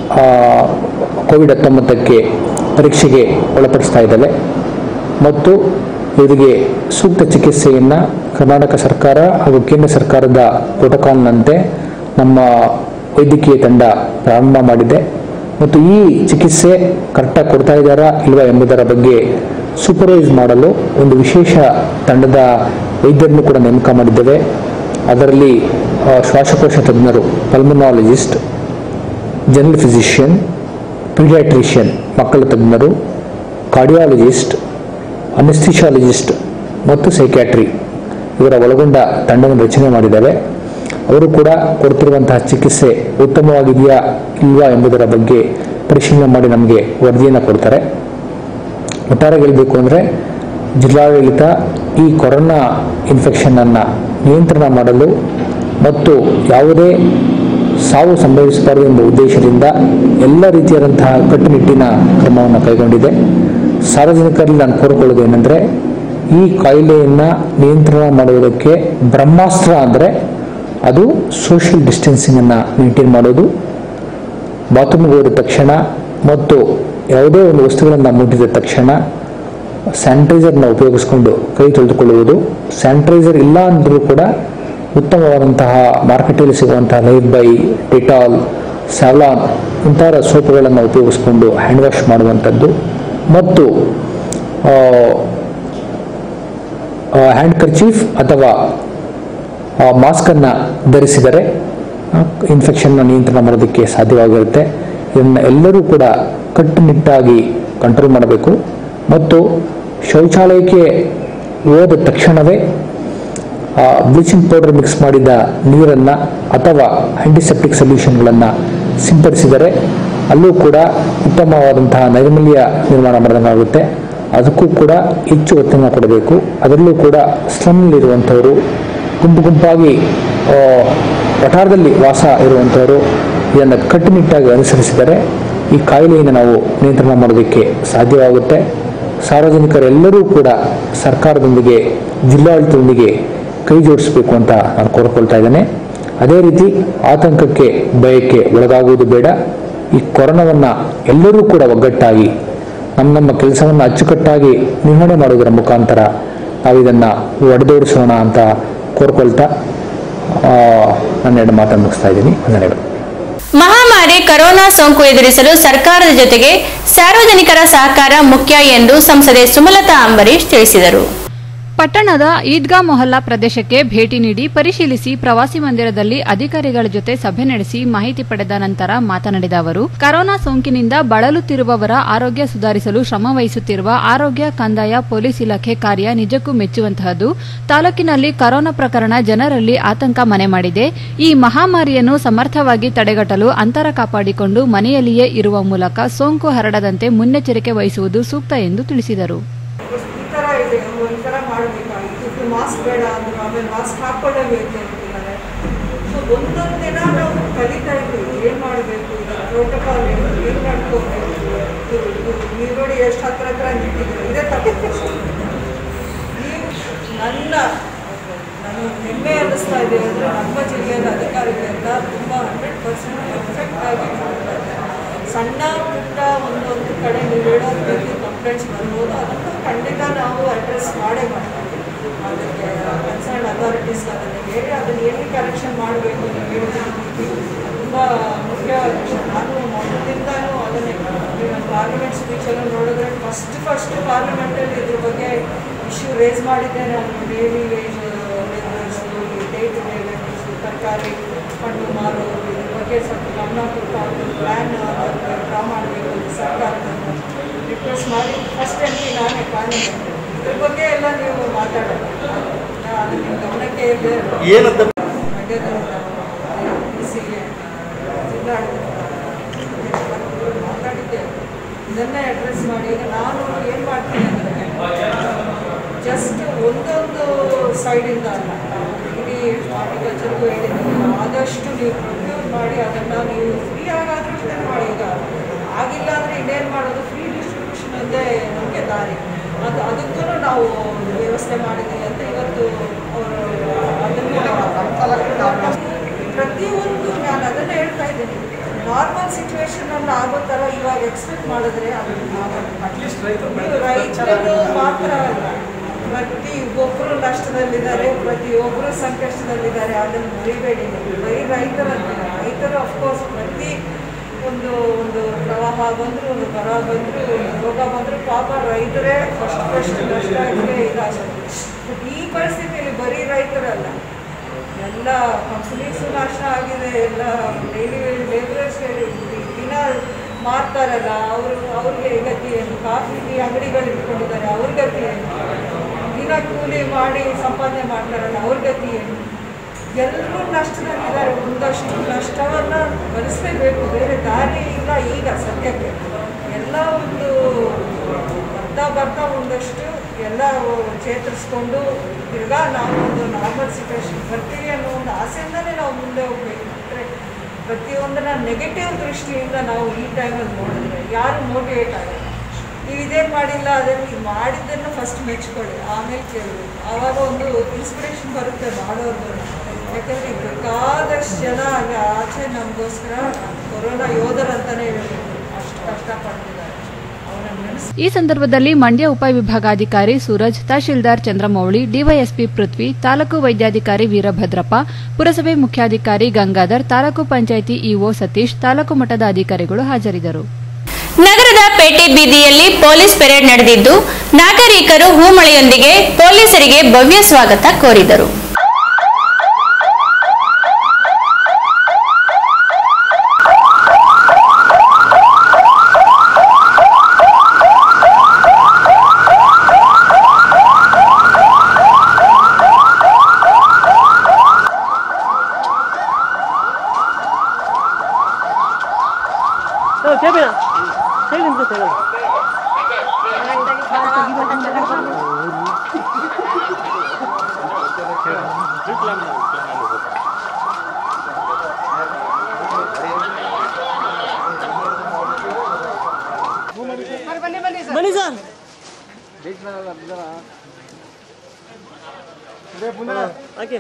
ಕೋವಿಡ್ ಹತ್ತೊಂಬತ್ತಕ್ಕೆ ಪರೀಕ್ಷೆಗೆ ಒಳಪಡಿಸ್ತಾ ಇದ್ದಾವೆ ಮತ್ತು ಇವರಿಗೆ ಸೂಕ್ತ ಚಿಕಿತ್ಸೆಯನ್ನು ಕರ್ನಾಟಕ ಸರ್ಕಾರ ಹಾಗೂ ಕೇಂದ್ರ ಸರ್ಕಾರದ ಪ್ರೋಟೋಕಾಲ್ನಂತೆ ನಮ್ಮ ವೈದ್ಯಕೀಯ ತಂಡ ಪ್ರಾರಂಭ ಮಾಡಿದೆ ಮತ್ತು ಈ ಚಿಕಿತ್ಸೆ ಕರೆಕ್ಟಾಗಿ ಕೊಡ್ತಾ ಇದ್ದಾರಾ ಇಲ್ವಾ ಎಂಬುದರ ಬಗ್ಗೆ ಸೂಪರ್ವೈಸ್ ಮಾಡಲು ಒಂದು ವಿಶೇಷ ತಂಡದ ವೈದ್ಯರನ್ನು ಕೂಡ ನೇಮಕ ಮಾಡಿದ್ದೇವೆ ಅದರಲ್ಲಿ ಆ, ಶ್ವಾಸಕೋಶ ತಜ್ಞರು ಪಲ್ಮನಾಲಜಿಸ್ಟ್ ಜನರಲ್ ಫಿಸಿಷಿಯನ್ ಪೀಡಿಯಾಟ್ರಿಷಿಯನ್ ಮಕ್ಕಳ ತಜ್ಞರು ಕಾರ್ಡಿಯಾಲಜಿಸ್ಟ್ ಅನೆಸ್ಥಿಶಾಲಜಿಸ್ಟ್ ಮತ್ತು ಸೈಕ್ಯಾಟ್ರಿ ಇವರ ಒಳಗೊಂಡ ತಂಡವನ್ನು ರಚನೆ ಮಾಡಿದ್ದೇವೆ ಅವರು ಕೂಡ ಕೊಡ್ತಿರುವಂತಹ ಚಿಕಿತ್ಸೆ ಉತ್ತಮವಾಗಿದೆಯಾ ಇಲ್ವಾ ಎಂಬುದರ ಬಗ್ಗೆ ಪರಿಶೀಲನೆ ಮಾಡಿ ನಮಗೆ ವರದಿಯನ್ನು ಕೊಡ್ತಾರೆ ಒಟ್ಟಾರೆ ಹೇಳಬೇಕು ಅಂದರೆ ಜಿಲ್ಲಾಡಳಿತ ಈ ಕೊರೋನಾ ಇನ್ಫೆಕ್ಷನ್ ಅನ್ನ ನಿಯಂತ್ರಣ ಮಾಡಲು ಮತ್ತು ಯಾವುದೇ ಸಾವು ಸಂಭವಿಸಬಾರದು ಎಂಬ ಉದ್ದೇಶದಿಂದ ಎಲ್ಲ ರೀತಿಯಾದಂತಹ ಕಟ್ಟುನಿಟ್ಟಿನ ಕ್ರಮವನ್ನು ಕೈಗೊಂಡಿದೆ ಸಾರ್ವಜನಿಕರಲ್ಲಿ ನಾನು ಕೋರಿಕೊಳ್ಳೋದೇನೆಂದರೆ ಈ ಕಾಯಿಲೆಯನ್ನು ನಿಯಂತ್ರಣ ಮಾಡುವುದಕ್ಕೆ ಬ್ರಹ್ಮಾಸ್ತ್ರ ಅಂದರೆ ಅದು ಸೋಷಿಯಲ್ ಡಿಸ್ಟೆನ್ಸಿಂಗನ್ನು ಮೇಂಟೈನ್ ಮಾಡೋದು ಬಾತ್ರೂಮ್ಗೆ ಹೋದ ತಕ್ಷಣ ಮತ್ತು ಯಾವುದೇ ಒಂದು ವಸ್ತುಗಳನ್ನು ಮುಟ್ಟಿದ ತಕ್ಷಣ ಸ್ಯಾನಿಟೈಸರ್ನ ಉಪಯೋಗಿಸಿಕೊಂಡು ಕೈ ತೊಳೆದುಕೊಳ್ಳುವುದು ಸ್ಯಾನಿಟೈಸರ್ ಇಲ್ಲ ಅಂದರೂ ಕೂಡ ಉತ್ತಮವಾದಂತಹ ಮಾರ್ಕೆಟಲ್ಲಿ ಸಿಗುವಂತಹ ಲೈಫ್ ಬೈ ಡಿಟಾಲ್ ಸ್ಯಾವ್ಲಾನ್ ಇಂತಹ ಸೋಪುಗಳನ್ನು ಉಪಯೋಗಿಸಿಕೊಂಡು ಹ್ಯಾಂಡ್ ವಾಶ್ ಮಾಡುವಂಥದ್ದು ಮತ್ತು ಹ್ಯಾಂಡ್ ಕರ್ಚೀಫ್ ಅಥವಾ ಮಾಸ್ಕನ್ನು ಧರಿಸಿದರೆ ಇನ್ಫೆಕ್ಷನ್ನ ನಿಯಂತ್ರಣ ಮಾಡೋದಕ್ಕೆ ಸಾಧ್ಯವಾಗಿರುತ್ತೆ ಇದನ್ನು ಎಲ್ಲರೂ ಕೂಡ ಕಟ್ಟುನಿಟ್ಟಾಗಿ ಕಂಟ್ರೋಲ್ ಮಾಡಬೇಕು ಮತ್ತು ಶೌಚಾಲಯಕ್ಕೆ ಹೋದ ತಕ್ಷಣವೇ ಬ್ಲೀಚಿಂಗ್ ಪೌಡರ್ ಮಿಕ್ಸ್ ಮಾಡಿದ ನೀರನ್ನು ಅಥವಾ ಆಂಟಿಸೆಪ್ಟಿಕ್ ಸೊಲ್ಯೂಷನ್ಗಳನ್ನು ಸಿಂಪಡಿಸಿದರೆ ಅಲ್ಲೂ ಕೂಡ ಉತ್ತಮವಾದಂತಹ ನೈರ್ಮಲ್ಯ ನಿರ್ಮಾಣ ಮಾಡಿದಂಗಾಗುತ್ತೆ ಅದಕ್ಕೂ ಕೂಡ ಹೆಚ್ಚು ಒತ್ತನ್ನು ಕೊಡಬೇಕು ಅದರಲ್ಲೂ ಕೂಡ ಸ್ಲಮ್ನಲ್ಲಿರುವಂಥವರು ಗುಂಪು ಗುಂಪಾಗಿ ಆ, ವಠಾರದಲ್ಲಿ ವಾಸ ಇರುವಂಥವರು ಇದನ್ನು ಕಟ್ಟುನಿಟ್ಟಾಗಿ ಅನುಸರಿಸಿದರೆ ಈ ಕಾಯಿಲೆಯನ್ನು ನಾವು ನಿಯಂತ್ರಣ ಮಾಡೋದಕ್ಕೆ ಸಾಧ್ಯವಾಗುತ್ತೆ ಸಾರ್ವಜನಿಕರೆಲ್ಲರೂ ಕೂಡ ಸರ್ಕಾರದೊಂದಿಗೆ ಜಿಲ್ಲಾಡಳಿತದೊಂದಿಗೆ ಕೈ ಜೋಡಿಸಬೇಕು ಅಂತ ನಾನು ಕೋರ್ಕೊಳ್ತಾ ಇದ್ದೇನೆ ಅದೇ ರೀತಿ ಆತಂಕಕ್ಕೆ ಭಯಕ್ಕೆ ಒಳಗಾಗುವುದು ಬೇಡ ಈ ಕೊರೋನಾವನ್ನು ಎಲ್ಲರೂ ಕೂಡ ಒಗ್ಗಟ್ಟಾಗಿ ನಮ್ಮ ನಮ್ಮ ಕೆಲಸವನ್ನು ಅಚ್ಚುಕಟ್ಟಾಗಿ ನಿರ್ವಹಣೆ ಮಾಡುವುದರ ಮುಖಾಂತರ ನಾವು ಇದನ್ನು ಒಡೆದೋಡಿಸೋಣ ಅಂತ ಕೋರ್ಕೊಳ್ತಾ ಆ, ನನ್ನ ಎರಡು ಮಾತನ್ನು ಮುಗಿಸ್ತಾ ಇದ್ದೀನಿ ವಂದನೆಗಳು ಮಹಾಮಾರಿ ಕೊರೋನಾ ಸೋಂಕು ಎದುರಿಸಲು ಸರ್ಕಾರದ ಜೊತೆಗೆ ಸಾರ್ವಜನಿಕರ ಸಹಕಾರ ಮುಖ್ಯ ಎಂದು ಸಂಸದೆ ಸುಮಲತಾ ಅಂಬರೀಶ್ ತಿಳಿಸಿದರು ಪಟ್ಟಣದ ಈದ್ಗಾ ಮೊಹಲ್ಲಾ ಪ್ರದೇಶಕ್ಕೆ ಭೇಟಿ ನೀಡಿ ಪರಿಶೀಲಿಸಿ ಪ್ರವಾಸಿ ಮಂದಿರದಲ್ಲಿ ಅಧಿಕಾರಿಗಳ ಜೊತೆ ಸಭೆ ನಡೆಸಿ ಮಾಹಿತಿ ಪಡೆದ ನಂತರ ಮಾತನಾಡಿದ ಅವರು ಕರೋನಾ ಸೋಂಕಿನಿಂದ ಬಳಲುತ್ತಿರುವವರ ಆರೋಗ್ಯ ಸುಧಾರಿಸಲು ಶ್ರಮ ವಹಿಸುತ್ತಿರುವ ಆರೋಗ್ಯ ಕಂದಾಯ ಪೊಲೀಸ್ ಇಲಾಖೆ ಕಾರ್ಯ ನಿಜಕ್ಕೂ ಮೆಚ್ಚುವಂತಹದ್ದು ತಾಲೂಕಿನಲ್ಲಿ ಕರೋನಾ ಪ್ರಕರಣ ಜನರಲ್ಲಿ ಆತಂಕ ಮನೆ ಮಾಡಿದೆ ಈ ಮಹಾಮಾರಿಯನ್ನು ಸಮರ್ಥವಾಗಿ ತಡೆಗಟ್ಟಲು ಅಂತರ ಕಾಪಾಡಿಕೊಂಡು ಮನೆಯಲ್ಲಿಯೇ ಇರುವ ಮೂಲಕ ಸೋಂಕು ಹರಡದಂತೆ ಮುನ್ನೆಚ್ಚರಿಕೆ ವಹಿಸುವುದು ಸೂಕ್ತ ಎಂದು ತಿಳಿಸಿದರು ಈ ಥರ ಇದೆ ಒಂಥರ ಮಾಡಬೇಕಾಗಿತ್ತು ಇದು ಮಾಸ್ಕ್ ಬೇಡ ಅಂದರು ಆಮೇಲೆ ಮಾಸ್ಕ್ ಹಾಕ್ಕೊಳ್ಳೇಬೇಕು ಅಂತಿದ್ದಾರೆ ಸೊ ಒಂದೊಂದು ದಿನ ನಾವು ಕಲಿತಾ ಇದ್ದೀವಿ ಏನು ಮಾಡಬೇಕು ಈಗ ಪ್ರೋಟೋಕಾಲ್ ಏನು ಏನು ನಡ್ಕೋಬೇಕು ಇದು ಇದು ನೀವು ನೋಡಿ ಎಷ್ಟು ಹತ್ರ ಹತ್ರ ನಿಂತಿದ್ದೀವಿ ಇದೇ ತಪ್ಪು ನೀವು ನನ್ನ ನಾನು ಹೆಮ್ಮೆ ಅನ್ನಿಸ್ತಾ ಇದೆ ಅಂದರೆ ನಮ್ಮ ಜಿಲ್ಲೆಯ ಅಧಿಕಾರಿಗಳಿಂದ ತುಂಬ ಹಂಡ್ರೆಡ್ ಪರ್ಸೆಂಟ್ ಪರ್ಫೆಕ್ಟ್ ಆಗಿ ಮಾಡ್ತಾ ಇದ್ದಾರೆ ಸಣ್ಣ ಪುಟ್ಟ ಒಂದೊಂದು ಕಡೆ ನೀವು ಹೇಳೋ ರೀತಿ ಕಂಪ್ಲೇಂಟ್ಸ್ ಬರ್ಬೋದು ಅದನ್ನು ಖಂಡಿತ ನಾವು ಅಡ್ರೆಸ್ ಮಾಡೇ ಮಾಡ್ತೀವಿ ಅದಕ್ಕೆ ಕನ್ಸರ್ನ್ ಅಥಾರಿಟೀಸ್ ಅದನ್ನು ಹೇಳಿ ಅದನ್ನು ಎಲ್ಲಿ ಕರೆಕ್ಷನ್ ಮಾಡಬೇಕು ನೀವು ಹೇಳಿದ ರೀತಿ ತುಂಬ ಮುಖ್ಯವಾದ ವಿಷಯ ನಾನು ಮೊದಲಿಂದನೂ ಅದನ್ನೇ ಪಾರ್ಲಿಮೆಂಟ್ ಸ್ಪೀಚನ್ನು ನೋಡಿದ್ರೆ ಫಸ್ಟ್ ಫಸ್ಟ್ ಪಾರ್ಲಿಮೆಂಟಲ್ಲಿ ಇದ್ರ ಬಗ್ಗೆ ಇಶ್ಯೂ ರೇಸ್ ಮಾಡಿದ್ದೆ ನಾನು daily wage labours day to day labours ತರಕಾರಿ ಹಣ್ಣು ಮಾರೋದು ಇದ್ರ ಬಗ್ಗೆ ಸ್ವಲ್ಪ ಗಮನ ಕೊಟ್ಟು ಅವ್ರ ಪ್ಲ್ಯಾನ್ ಡ್ರಾ ಮಾಡಬೇಕು ಅಂತ ಸರ್ಕಾರವನ್ನು ರಿಕ್ವೆಸ್ಟ್ ಮಾಡಿ ಫಸ್ಟ್ ಎಂ ಪಿ ನಾನೇ ಪಾರ್ಲಿಮೆಂಟ್ ಇದ್ರ ಬಗ್ಗೆ ಎಲ್ಲ ನೀವು ಮಾತಾಡೋದು ಅದು ನಿಮ್ಮ ಗಮನಕ್ಕೆ ಇದೆ ಏನಂತ ಮಂಡ್ಯದಲ್ಲಿಂದ ಡಿ ಸಿಗೆ ಜಿಲ್ಲಾಡಳಿತ ಮಾತಾಡಿದ್ದೆ ಇದನ್ನೇ ಅಡ್ರೆಸ್ ಮಾಡಿ ಈಗ ನಾನು ಏನು ಮಾಡ್ತೀನಿ ಅಂದರೆ ಜಸ್ಟ್ ಒಂದೊಂದು ಸೈಡಿಂದ ಅಲ್ಲ ಇಡೀ ಹಾರ್ಟಿಕಲ್ಚರ್ಗೂ ಹೇಳಿದ್ದೀನಿ ಆದಷ್ಟು ನೀವು ಪ್ರೊಕ್ಯೂರ್ ಮಾಡಿ ಅದನ್ನು ನೀವು ಫ್ರೀ ಆಗಾದರೂ ವಿತರಣೆ ಮಾಡಿ ಈಗ ಆಗಿಲ್ಲ ಅಂದರೆ ಇನ್ನೇನು ಮಾಡೋದು ಫ್ರೀ ಡಿಸ್ಟ್ರಿಬ್ಯೂಷನ್ ಒಂದೇ ನಮಗೆ ದಾರಿ ಅದು ಅದಕ್ಕೂ ನಾವು ವ್ಯವಸ್ಥೆ ಮಾಡಿದ್ದೀವಿ ಅಂತ ಇವತ್ತು ಅವರು ಅದನ್ನು ಪ್ರತಿಯೊಂದು ನಾನು ಅದನ್ನೇ ಹೇಳ್ತಾ ಇದ್ದೀನಿ ನಾರ್ಮಲ್ ಸಿಚುವೇಶನಲ್ಲಿ ಆಗೋ ಥರ ಇವಾಗ ಎಕ್ಸ್ಪೆಕ್ಟ್ ಮಾಡಿದ್ರೆ ಅದು ನೀವು ರೈತರು ಮಾತ್ರ ಅಲ್ಲ ಪ್ರತಿ ಒಬ್ಬರು ನಷ್ಟದಲ್ಲಿದ್ದಾರೆ ಪ್ರತಿಯೊಬ್ಬರು ಸಂಕಷ್ಟದಲ್ಲಿದ್ದಾರೆ ಅದನ್ನು ಮರಿಬೇಡಿ ನೀವು. ಬರೀ ರೈತರಲ್ಲ ರೈತರು ಅಫ್ಕೋರ್ಸ್ ಪ್ರತಿ ಒಂದು ಒಂದು ಪ್ರವಾಹ ಬಂದರೂ ಒಂದು ಬರ ಬಂದರೂ ಒಂದು ರೋಗ ಬಂದರೂ ಪಾಪ ರೈತರೇ ಫಸ್ಟ್ ಫಸ್ಟ್ ನಷ್ಟ ಆಗಿದೆ ಇದಾಗೋದು ಬಟ್ ಈ ಪರಿಸ್ಥಿತಿಯಲ್ಲಿ ಬರೀ ರೈತರಲ್ಲ ಎಲ್ಲ ಕಂಪ್ನೀಸು ನಾಶ ಆಗಿದೆ ಎಲ್ಲ ಡೈಲಿ ಲೇಬರರ್ಸ್ ದಿನ ಮಾರ್ತಾರಲ್ಲ ಅವರು ಅವ್ರಿಗೆ ಗತಿ ಏನು ಕಾಫಿ ಟೀ ಅಂಗಡಿಗಳು ಇಟ್ಕೊಂಡಿದ್ದಾರೆ ಅವ್ರ ಗತಿ ಏನು ದಿನ ಕೂಲಿ ಮಾಡಿ ಸಂಪಾದನೆ ಮಾಡ್ತಾರಲ್ಲ ಅವ್ರ ಗತಿ ಏನು ಎಲ್ಲರೂ ನಷ್ಟದಲ್ಲಿದ್ದಾರೆ ಒಂದಷ್ಟು ನಷ್ಟವನ್ನು ಭರಿಸಲೇಬೇಕು ಬೇರೆ ದಾರಿ ಇಲ್ಲ ಈಗ ಸದ್ಯಕ್ಕೆ ಎಲ್ಲ ಒಂದು ಬರ್ತಾ ಬರ್ತಾ ಒಂದಷ್ಟು ಎಲ್ಲ ಚೇತರಿಸ್ಕೊಂಡು ತಿರ್ಗಾ ನಾವು ಒಂದು ನಾರ್ಮಲ್ ಸಿಚುವೇಶನ್ ಬರ್ತೀವಿ ಅನ್ನೋ ಒಂದು ಆಸೆಯಿಂದಲೇ ಮುಂದೆ ಹೋಗ್ಬೇಕು ಅಂದರೆ ಪ್ರತಿಯೊಂದನ್ನ ನೆಗೆಟಿವ್ ದೃಷ್ಟಿಯಿಂದ ನಾವು ಈ ಟೈಮಲ್ಲಿ ನೋಡಿದ್ರೆ ಯಾರು ಮೋಟಿವೇಟ್ ಆಗಲ್ಲ ನೀವು ಇದೇನು ಮಾಡಿಲ್ಲ ಅದೇ ನೀವು ಮಾಡಿದ್ದನ್ನು ಫಸ್ಟ್ ಮೆಚ್ಕೊಳ್ಳಿ ಆಮೇಲೆ ಕೇಳಬೇಕು ಆವಾಗ ಒಂದು ಇನ್ಸ್ಪಿರೇಷನ್ ಬರುತ್ತೆ ಮಾಡೋರ್ಗು ಯಾಕಂದರೆ ಬೇಕಾದಷ್ಟು ಜನ ಅಲ್ಲಿ ಆಚೆ ನಮಗೋಸ್ಕರ ಕೊರೋನಾ ಯೋಧರಂತಲೇ ಹೇಳಬೇಕು ಅಷ್ಟು ಕಷ್ಟಪಡ್ತಿದ್ದಾರೆ ಅವರನ್ನು ನೆನೆಸ್ ಈ ಸಂದರ್ಭದಲ್ಲಿ ಮಂಡ್ಯ ಉಪವಿಭಾಗಾಧಿಕಾರಿ ಸೂರಜ್ ತಹಶೀಲ್ದಾರ್ ಚಂದ್ರಮೌಳಿ ಡಿವೈಎಸ್ಪಿ ಪೃಥ್ವಿ ತಾಲೂಕು ವೈದ್ಯಾಧಿಕಾರಿ ವೀರಭದ್ರಪ್ಪ ಪುರಸಭೆ ಮುಖ್ಯಾಧಿಕಾರಿ ಗಂಗಾಧರ್ ತಾಲೂಕು ಪಂಚಾಯಿತಿ ಇಒ ಸತೀಶ್ ತಾಲೂಕು ಮಟ್ಟದ ಅಧಿಕಾರಿಗಳು ಹಾಜರಿದ್ದರು ನಗರದ ಪೇಟೆ ಬೀದಿಯಲ್ಲಿ ಪೊಲೀಸ್ ಪೆರೇಡ್ ನಡೆದಿದ್ದು ನಾಗರಿಕರು ಹೂಮಳೆಯೊಂದಿಗೆ ಪೊಲೀಸರಿಗೆ ಭವ್ಯ ಸ್ವಾಗತ ಕೋರಿದರು ಬನ್ನಿ ಸರ್ ಹಾಕಿ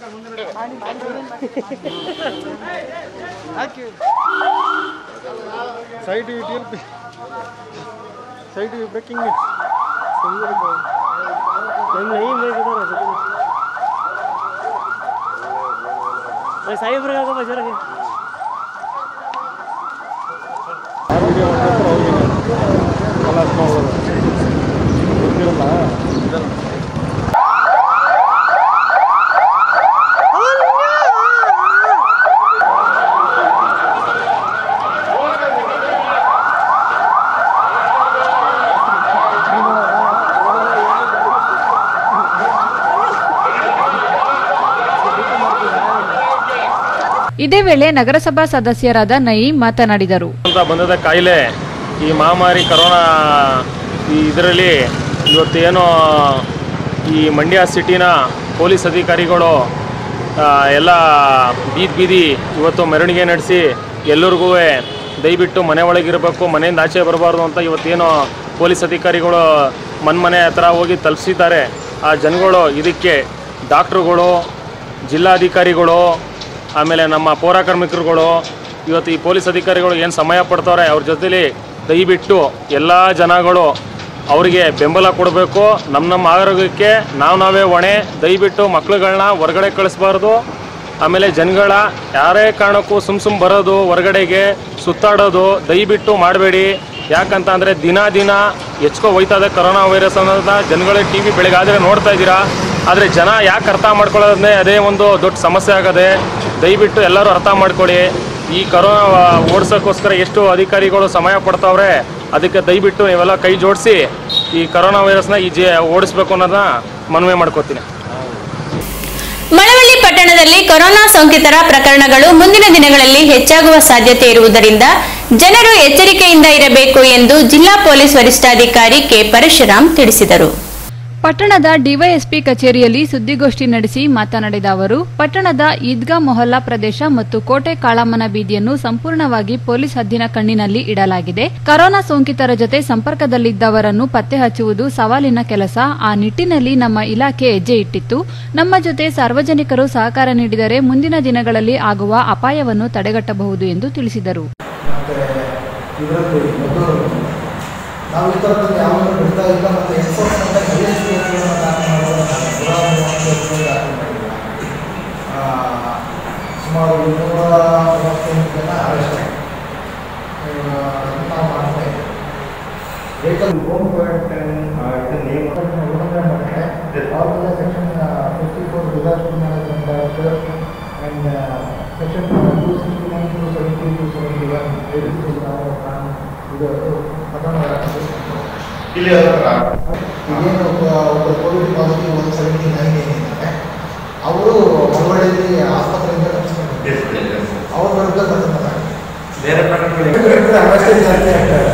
ಸೈಡ್ ಇಟ್ ಸೈಡ್ ಬ್ರೇಕಿಂಗ್ ಸಾಹೇಬ್ರಿಗೆ ಹಾಕಪ್ಪ ಜೋರಾಗಿ ವಿಡಿಯೋ ಮಾಡ್ತಾರೆ ಅವ್ರಿಗೆ ಕಲಾಸ್ ಮಾಡ್ಬೋದು ಗೊತ್ತಿರಲ್ಲ ಇದೇ ವೇಳೆ ನಗರಸಭಾ ಸದಸ್ಯರಾದ ನಯೀಂ ಮಾತನಾಡಿದರು ಅಂತ ಬಂದದ ಕಾಯಿಲೆ ಈ ಮಹಾಮಾರಿ ಕರೋನಾ ಈ ಇದರಲ್ಲಿ ಇವತ್ತೇನೋ ಈ ಮಂಡ್ಯ ಸಿಟಿನ ಪೊಲೀಸ್ ಅಧಿಕಾರಿಗಳು ಆ, ಎಲ್ಲ ಬೀದಿ ಬೀದಿ ಇವತ್ತು ಮೆರವಣಿಗೆ ನಡೆಸಿ ಎಲ್ಲರಿಗೂ ದಯವಿಟ್ಟು ಮನೆ ಒಳಗಿರಬೇಕು ಮನೆಯಿಂದ ಆಚೆ ಬರಬಾರ್ದು ಅಂತ ಇವತ್ತೇನೋ ಪೊಲೀಸ್ ಅಧಿಕಾರಿಗಳು ಮನ್ಮನೆ ಹತ್ರ ಹೋಗಿ ತಲುಪಿಸಿದ್ದಾರೆ ಆ ಜನಗಳು ಇದಕ್ಕೆ ಡಾಕ್ಟ್ರುಗಳು ಜಿಲ್ಲಾಧಿಕಾರಿಗಳು ಆಮೇಲೆ ನಮ್ಮ ಪೌರ ಕಾರ್ಮಿಕರುಗಳು ಇವತ್ತು ಈ ಪೊಲೀಸ್ ಅಧಿಕಾರಿಗಳು ಏನು ಸಮಯ ಪಡ್ತವ್ರೆ ಅವ್ರ ಜೊತೆಲಿ ದಯವಿಟ್ಟು ಎಲ್ಲ ಜನಗಳು ಅವರಿಗೆ ಬೆಂಬಲ ಕೊಡಬೇಕು ನಮ್ಮ ನಮ್ಮ ಆರೋಗ್ಯಕ್ಕೆ ನಾವು ನಾವೇ ಹೊಣೆ ದಯವಿಟ್ಟು ಮಕ್ಳುಗಳನ್ನ ಹೊರಗಡೆ ಕಳಿಸ್ಬಾರ್ದು ಆಮೇಲೆ ಜನಗಳ ಯಾರೇ ಕಾರಣಕ್ಕೂ ಸುಮ್ ಸುಮ್ ಬರೋದು ಹೊರಗಡೆಗೆ ಸುತ್ತಾಡೋದು ದಯವಿಟ್ಟು ಮಾಡಬೇಡಿ ಯಾಕಂತ ಅಂದರೆ ದಿನ ದಿನ ಹೆಚ್ಕೊ ಹೋಯ್ತಾ ಇದೆ ಕರೋನಾ ವೈರಸ್ ಅನ್ನೋದನ್ನ ಜನಗಳೇ ಟಿ ವಿ ಬೆಳಗಾದರೆ ನೋಡ್ತಾ ಇದ್ದೀರಾ ಆದರೆ ಜನ ಯಾಕೆ ಅರ್ಥ ಮಾಡ್ಕೊಳ್ಳೋದೇ ಅದೇ ಒಂದು ದೊಡ್ಡ ಸಮಸ್ಯೆ ಆಗದೆ ದಯವಿಟ್ಟು ಎಲ್ಲರೂ ಅರ್ಥ ಮಾಡ್ಕೊಳ್ಳಿ ಈ ಕರೋನಾ ಓಡಿಸೋಕ್ಕೋಸ್ಕರ ಎಷ್ಟು ಅಧಿಕಾರಿಗಳು ಸಮಯ ಪಡ್ತಾವ್ರೆ ಅದಕ್ಕೆ ದಯವಿಟ್ಟು ನೀವೆಲ್ಲ ಕೈ ಜೋಡಿಸಿ ಈ ಕರೋನಾ ವೈರಸ್ನ ಈ ಜೆ ಓಡಿಸ್ಬೇಕು ಅನ್ನೋದನ್ನ ಮನವಿ ಮಾಡ್ಕೋತೀನಿ ಮಳವಳ್ಳಿ ಪಟ್ಟಣದಲ್ಲಿ ಕೊರೋನಾ ಸೋಂಕಿತರ ಪ್ರಕರಣಗಳು ಮುಂದಿನ ದಿನಗಳಲ್ಲಿ ಹೆಚ್ಚಾಗುವ ಸಾಧ್ಯತೆ ಇರುವುದರಿಂದ ಜನರು ಎಚ್ಚರಿಕೆಯಿಂದ ಇರಬೇಕು ಎಂದು ಜಿಲ್ಲಾ ಪೊಲೀಸ್ ವರಿಷ್ಠಾಧಿಕಾರಿ ಕೆ ಪರಶುರಾಮ್ ತಿಳಿಸಿದರು ಪಟ್ಟಣದ ಡಿವೈಎಸ್ಪಿ ಕಚೇರಿಯಲ್ಲಿ ಸುದ್ದಿಗೋಷ್ಠಿ ನಡೆಸಿ ಮಾತನಾಡಿದ ಅವರು ಪಟ್ಟಣದ ಈದ್ಗಾ ಮೊಹಲ್ಲಾ ಪ್ರದೇಶ ಮತ್ತು ಕೋಟೆ ಕಾಳಮ್ಮನ ಬೀದಿಯನ್ನು ಸಂಪೂರ್ಣವಾಗಿ ಪೊಲೀಸ್ ಹದ್ದಿನ ಕಣ್ಣಿನಲ್ಲಿ ಇಡಲಾಗಿದೆ ಕರೋನಾ ಸೋಂಕಿತರ ಜೊತೆ ಸಂಪರ್ಕದಲ್ಲಿದ್ದವರನ್ನು ಪತ್ತೆ ಹಚ್ಚುವುದು ಸವಾಲಿನ ಕೆಲಸ ಆ ನಿಟ್ಟಿನಲ್ಲಿ ನಮ್ಮ ಇಲಾಖೆ ಹೆಜ್ಜೆ ಇಟ್ಟಿತ್ತು ನಮ್ಮ ಜೊತೆ ಸಾರ್ವಜನಿಕರು ಸಹಕಾರ ನೀಡಿದರೆ ಮುಂದಿನ ದಿನಗಳಲ್ಲಿ ಆಗುವ ಅಪಾಯವನ್ನು ತಡೆಗಟ್ಟಬಹುದು ಎಂದು ತಿಳಿಸಿದರು ಮತ್ತು ಇದರಲ್ಲಿ ಮೊದಲು ನಾವು ಈ ಥರದ್ದು ಯಾವಾಗಲೂ ಬಿಡ್ತಾ ಇಲ್ಲ ಮತ್ತು ಎಕ್ಸ್ಪೋರ್ಟ್ ಅಂತ ಹೈಯೆಸ್ಟ್ ಕೇಸ್ಗಳನ್ನು ದಾಖಲೆ ಮಾಡೋದನ್ನು ನೂರ ಮೂವತ್ತು ಕೇಸ್ಗಳು ದಾಖಲೆ ಮಾಡಿಲ್ಲ ಆ, ಸುಮಾರು ಇನ್ನೂರ ಮೂವತ್ತೆಂಟು ಜನ ಅರೆಸ್ಟ್ ನಾವು ಮಾಡ್ತಾ ಇದ್ದೀವಿ ವೆಹಿಕಲ್ ಹೋಮ್ ಕ್ವಾರಂಟೈನ್ ನೇಮ್ ಉಲ್ಲಂಘನೆ ಮಾಡಿದ್ರೆ ಅವ್ರಿಗೆಲ್ಲ section fifty four disaster management act and section two sixty nine two seventy two seventy one ಇದು ಪ್ರಕರಣ ಇಲ್ಲಿ ಹತ್ರ ಈಗೇನು ಒಬ್ಬ ಒಬ್ಬ ಕೋವಿಡ್ ಪಾಸಿಟಿವ್ ಒಂದು ಸೆವೆಂಟಿ ನೈನ್ ಏನಿದ್ದಾರೆ ಅವರು ಮಳವಳ್ಳಿಯಲ್ಲಿ ಆಸ್ಪತ್ರೆಯಿಂದ ತಪ್ಪಿಸ್ಕೊಂಡಿದ್ದಾರೆ ಅವ್ರ ವಿರುದ್ಧ ಪ್ರಕರಣ ಬೇರೆ ಪ್ರಕರಣಗಳು ಅಷ್ಟೇ ಜಾಸ್ತಿ ಆಗ್ತದೆ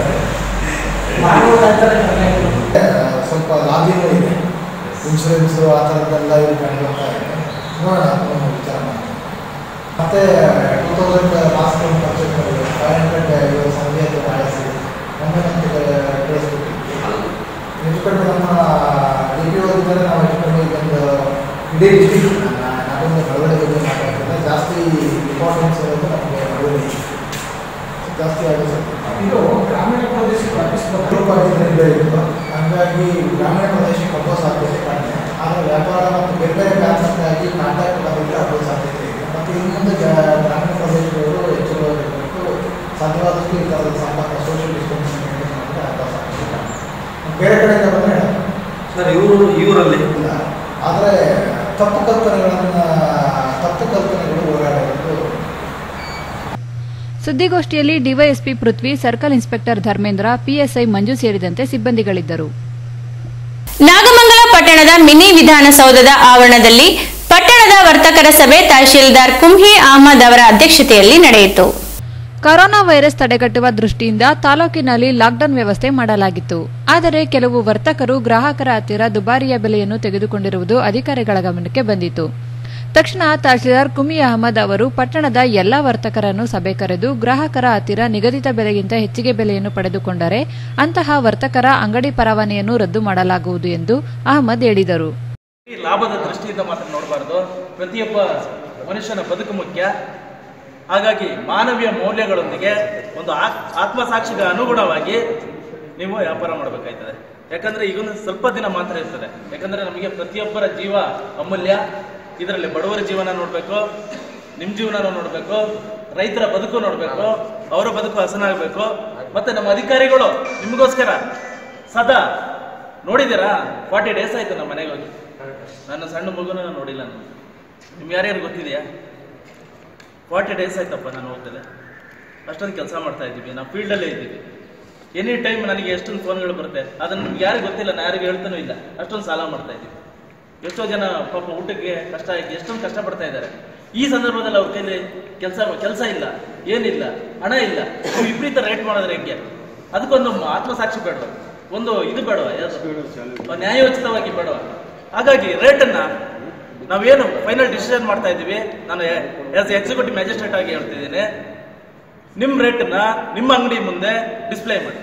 ಸ್ವಲ್ಪ ಲಾಭಿನೂ ಇದೆ ಇನ್ಶೂರೆನ್ಸು ಆ ಥರದ್ದೆಲ್ಲ ಇದು ಕಂಡು ಬರ್ತಾ ಇದೆ ನೋಡೋಣ ಅದನ್ನು ವಿಚಾರ ಮಾಡಿ ಮತ್ತೆ ಟೂ ತೌಸಂಡ್ ಮಾಸ್ಕ್ ಪರ್ಚೇಸ್ ಮಾಡಿದೆ ಫೈವ್ ಹಂಡ್ರೆಡ್ ಇವಾಗ ಸಂಜೆ ಅಂತ ಮಾಡಿಸಿ ಮೊನ್ನೆ ನಮಗೆ ಕಳಿಸ್ಬಿಟ್ಟು ಹೆಚ್ಚು ಕಡಿಮೆ ನಮ್ಮ ಡಿ ಪಿ ಓದಿದ್ರೆ ನಾವು ಹೆಚ್ಚು ಕಡಿಮೆ ಇದೊಂದು ಇಡೀ ಡಿಸ್ಟಿಕ್ ನಾವೊಂದು ಹೊರಗಡೆ ಬಗ್ಗೆ ಮಾತಾಡ್ತಾರೆ ಜಾಸ್ತಿ ಇಂಪಾರ್ಟೆನ್ಸ್ ಇರೋದು ನಮಗೆ ಹೊರಗಡೆ ಜಾಸ್ತಿ ಆಗುತ್ತೆ ಇದು ಗ್ರಾಮೀಣ ಪ್ರದೇಶಕ್ಕೆ ಅಡ್ಡಿಸ್ಬೋದು ಇತ್ತು ಹಂಗಾಗಿ ಗ್ರಾಮೀಣ ಪ್ರದೇಶಕ್ಕೆ ಹಬ್ಬ ಸಾಧ್ಯತೆ ಕಡಿಮೆ ಆದರೆ ವ್ಯಾಪಾರ ಮತ್ತು ಬೇರೆ ಬೇರೆ ಕಾರಣಕ್ಕಾಗಿ ಕಾಂಟ್ಯಾಕ್ಟ್ ಬಂದಿದ್ದರೆ ಹಬ್ಬ ಸಾಧ್ಯತೆ ಇದೆ ಮತ್ತು ಇನ್ನು ಮುಂದೆ ಜ- ಗ್ರಾಮೀಣ ಪ್ರದೇಶದವರು ಎಚ್ಚರವಾಗಿರಬೇಕು ಸಾಧ್ಯವಾದಷ್ಟು ಈ ಥರದ ಸಂಪರ್ಕ ಸೋಷಿಯಲ್ ಡಿಸ್ಟೆನ್ಸ್ ಮೇಂಟೈನ್ ಮಾಡಿದ್ರೆ ಹಬ್ಬ ಸಾಧ್ಯತೆ ಕಡಿಮೆ ಬೇರೆ ಕಡೆಯಿಂದ ಬಂದರೆ ಸರ್ ಇವರು ಇವರಲ್ಲಿ ಇಲ್ಲ ಆದರೆ ತಪ್ಪು ಕಲ್ಪನೆಗಳನ್ನು ತಪ್ಪು ಕಲ್ಪನೆಗಳು ಓಡಾಡಿರೋದು ಸುದ್ದಿಗೋಷ್ಠಿಯಲ್ಲಿ DYSP Prithvi circle inspector Dharmendra PSI Manju ಸೇರಿದಂತೆ ಸಿಬ್ಬಂದಿಗಳಿದ್ದರು ನಾಗಮಂಗಲ ಪಟ್ಟಣದ ಮಿನಿ ವಿಧಾನಸೌಧದ ಆವರಣದಲ್ಲಿ ಪಟ್ಟಣದ ವರ್ತಕರ ಸಭೆ ತಹಶೀಲ್ದಾರ್ ಕುಂಹಿ ಅಹಮದ್ ಅವರ ಅಧ್ಯಕ್ಷತೆಯಲ್ಲಿ ನಡೆಯಿತು ಕೊರೋನಾ ವೈರಸ್ ತಡೆಗಟ್ಟುವ ದೃಷ್ಟಿಯಿಂದ ತಾಲೂಕಿನಲ್ಲಿ ಲಾಕ್ಡೌನ್ ವ್ಯವಸ್ಥೆ ಮಾಡಲಾಗಿತ್ತು ಆದರೆ ಕೆಲವು ವರ್ತಕರು ಗ್ರಾಹಕರ ಹತ್ತಿರ ದುಬಾರಿಯ ಬೆಲೆಯನ್ನು ತೆಗೆದುಕೊಂಡಿರುವುದು ಅಧಿಕಾರಿಗಳ ಗಮನಕ್ಕೆ ಬಂದಿತು ತಕ್ಷಣ ತಹಶೀಲ್ದಾರ್ ಕುಮಿ ಅಹಮದ್ ಅವರು ಪಟ್ಟಣದ ಎಲ್ಲಾ ವರ್ತಕರನ್ನು ಸಭೆ ಕರೆದು ಗ್ರಾಹಕರ ಹತ್ತಿರ ನಿಗದಿತ ಬೆಲೆಗಿಂತ ಹೆಚ್ಚಿಗೆ ಬೆಲೆಯನ್ನು ಪಡೆದುಕೊಂಡರೆ ಅಂತಹ ವರ್ತಕರ ಅಂಗಡಿ ಪರವಾನೆಯನ್ನು ರದ್ದು ಮಾಡಲಾಗುವುದು ಎಂದು ಅಹಮದ್ ಹೇಳಿದರು ಈ ಲಾಭದ ದೃಷ್ಟಿಯಿಂದ ಮಾತ್ರ ನೋಡಬಾರ್ದು ಪ್ರತಿಯೊಬ್ಬ ಮನುಷ್ಯನ ಬದುಕು ಮುಖ್ಯ ಹಾಗಾಗಿ ಮಾನವೀಯ ಮೌಲ್ಯಗಳೊಂದಿಗೆ ಒಂದು ಆತ್- ಆತ್ಮಸಾಕ್ಷಿಗೆ ಅನುಗುಣವಾಗಿ ನೀವು ವ್ಯಾಪಾರ ಮಾಡಬೇಕಾಯ್ತದೆ ಯಾಕಂದ್ರೆ ಈಗ ಸ್ವಲ್ಪ ದಿನ ಮಾತ್ರ ಇರ್ತದೆ ಯಾಕಂದ್ರೆ ನಮಗೆ ಪ್ರತಿಯೊಬ್ಬರ ಜೀವ ಅಮೂಲ್ಯ ಇದರಲ್ಲಿ ಬಡವರ ಜೀವನ ನೋಡಬೇಕು ನಿಮ್ಮ ಜೀವನ ನೋಡಬೇಕು ರೈತರ ಬದುಕು ನೋಡಬೇಕು ಅವರ ಬದುಕು ಹಸನಾಗಬೇಕು ಮತ್ತೆ ನಮ್ಮ ಅಧಿಕಾರಿಗಳು ನಿಮಗೋಸ್ಕರ ಸದಾ ನೋಡಿದ್ದೀರಾ ಫಾರ್ಟಿ ಡೇಸ್ ಆಯ್ತು ನಮ್ಮ ಮನೆಗೆ ಹೋಗಿ ನನ್ನ ಸಣ್ಣ ಮಗುನ ನೋಡಿಲ್ಲ ನಾನು ನಿಮ್ಗೆ ಯಾರ್ಯಾರು ಗೊತ್ತಿದೆಯಾ ಫಾರ್ಟಿ ಡೇಸ್ ಆಯ್ತಪ್ಪ ನಾನು ಹೋಗ್ತದೆ ಅಷ್ಟೊಂದು ಕೆಲಸ ಮಾಡ್ತಾ ಇದ್ದೀವಿ ನಾವು ಫೀಲ್ಡಲ್ಲೇ ಇದ್ದೀವಿ ಎನಿ ಟೈಮ್ ನನಗೆ ಎಷ್ಟೊಂದು ಫೋನ್ಗಳು ಬರುತ್ತೆ ಅದನ್ನು ನಿಮ್ಗೆ ಯಾರಿಗೂ ಗೊತ್ತಿಲ್ಲ ನಾನು ಯಾರಿಗೂ ಹೇಳ್ತಾನೂ ಇಲ್ಲ ಅಷ್ಟೊಂದು ಸಾಲ ಮಾಡ್ತಾ ಇದ್ದೀವಿ ಎಷ್ಟೋ ಜನ ಪಾಪ ಊಟಕ್ಕೆ ಕಷ್ಟ ಆಗಿ ಎಷ್ಟೊಂದು ಕಷ್ಟಪಡ್ತಾ ಇದ್ದಾರೆ ಈ ಸಂದರ್ಭದಲ್ಲಿ ಅವ್ರ ಕೈಲಿ ಕೆಲಸ ಕೆಲಸ ಇಲ್ಲ ಏನಿಲ್ಲ ಹಣ ಇಲ್ಲ ನೀವು ವಿಪರೀತ ರೇಟ್ ಮಾಡಿದ್ರೆ ಹೆಂಗೆ ಅದಕ್ಕೊಂದು ಆತ್ಮಸಾಕ್ಷಿ ಬೇಡವ ಒಂದು ಇದು ಬೇಡವ ಯಾವ್ದು ನ್ಯಾಯೋಚಿತವಾಗಿ ಬೇಡವ ಹಾಗಾಗಿ ರೇಟನ್ನ ನಾವೇನು ಫೈನಲ್ ಡಿಸಿಷನ್ ಮಾಡ್ತಾ ಇದ್ದೀವಿ ನಾನು ಆಸ್ ಎಕ್ಸಿಕ್ಯೂಟಿವ್ ಮ್ಯಾಜಿಸ್ಟ್ರೇಟ್ ಆಗಿ ಹೇಳ್ತಿದ್ದೀನಿ ನಿಮ್ಮ ರೇಟನ್ನ ನಿಮ್ಮ ಅಂಗಡಿ ಮುಂದೆ ಡಿಸ್ಪ್ಲೇ ಮಾಡಿ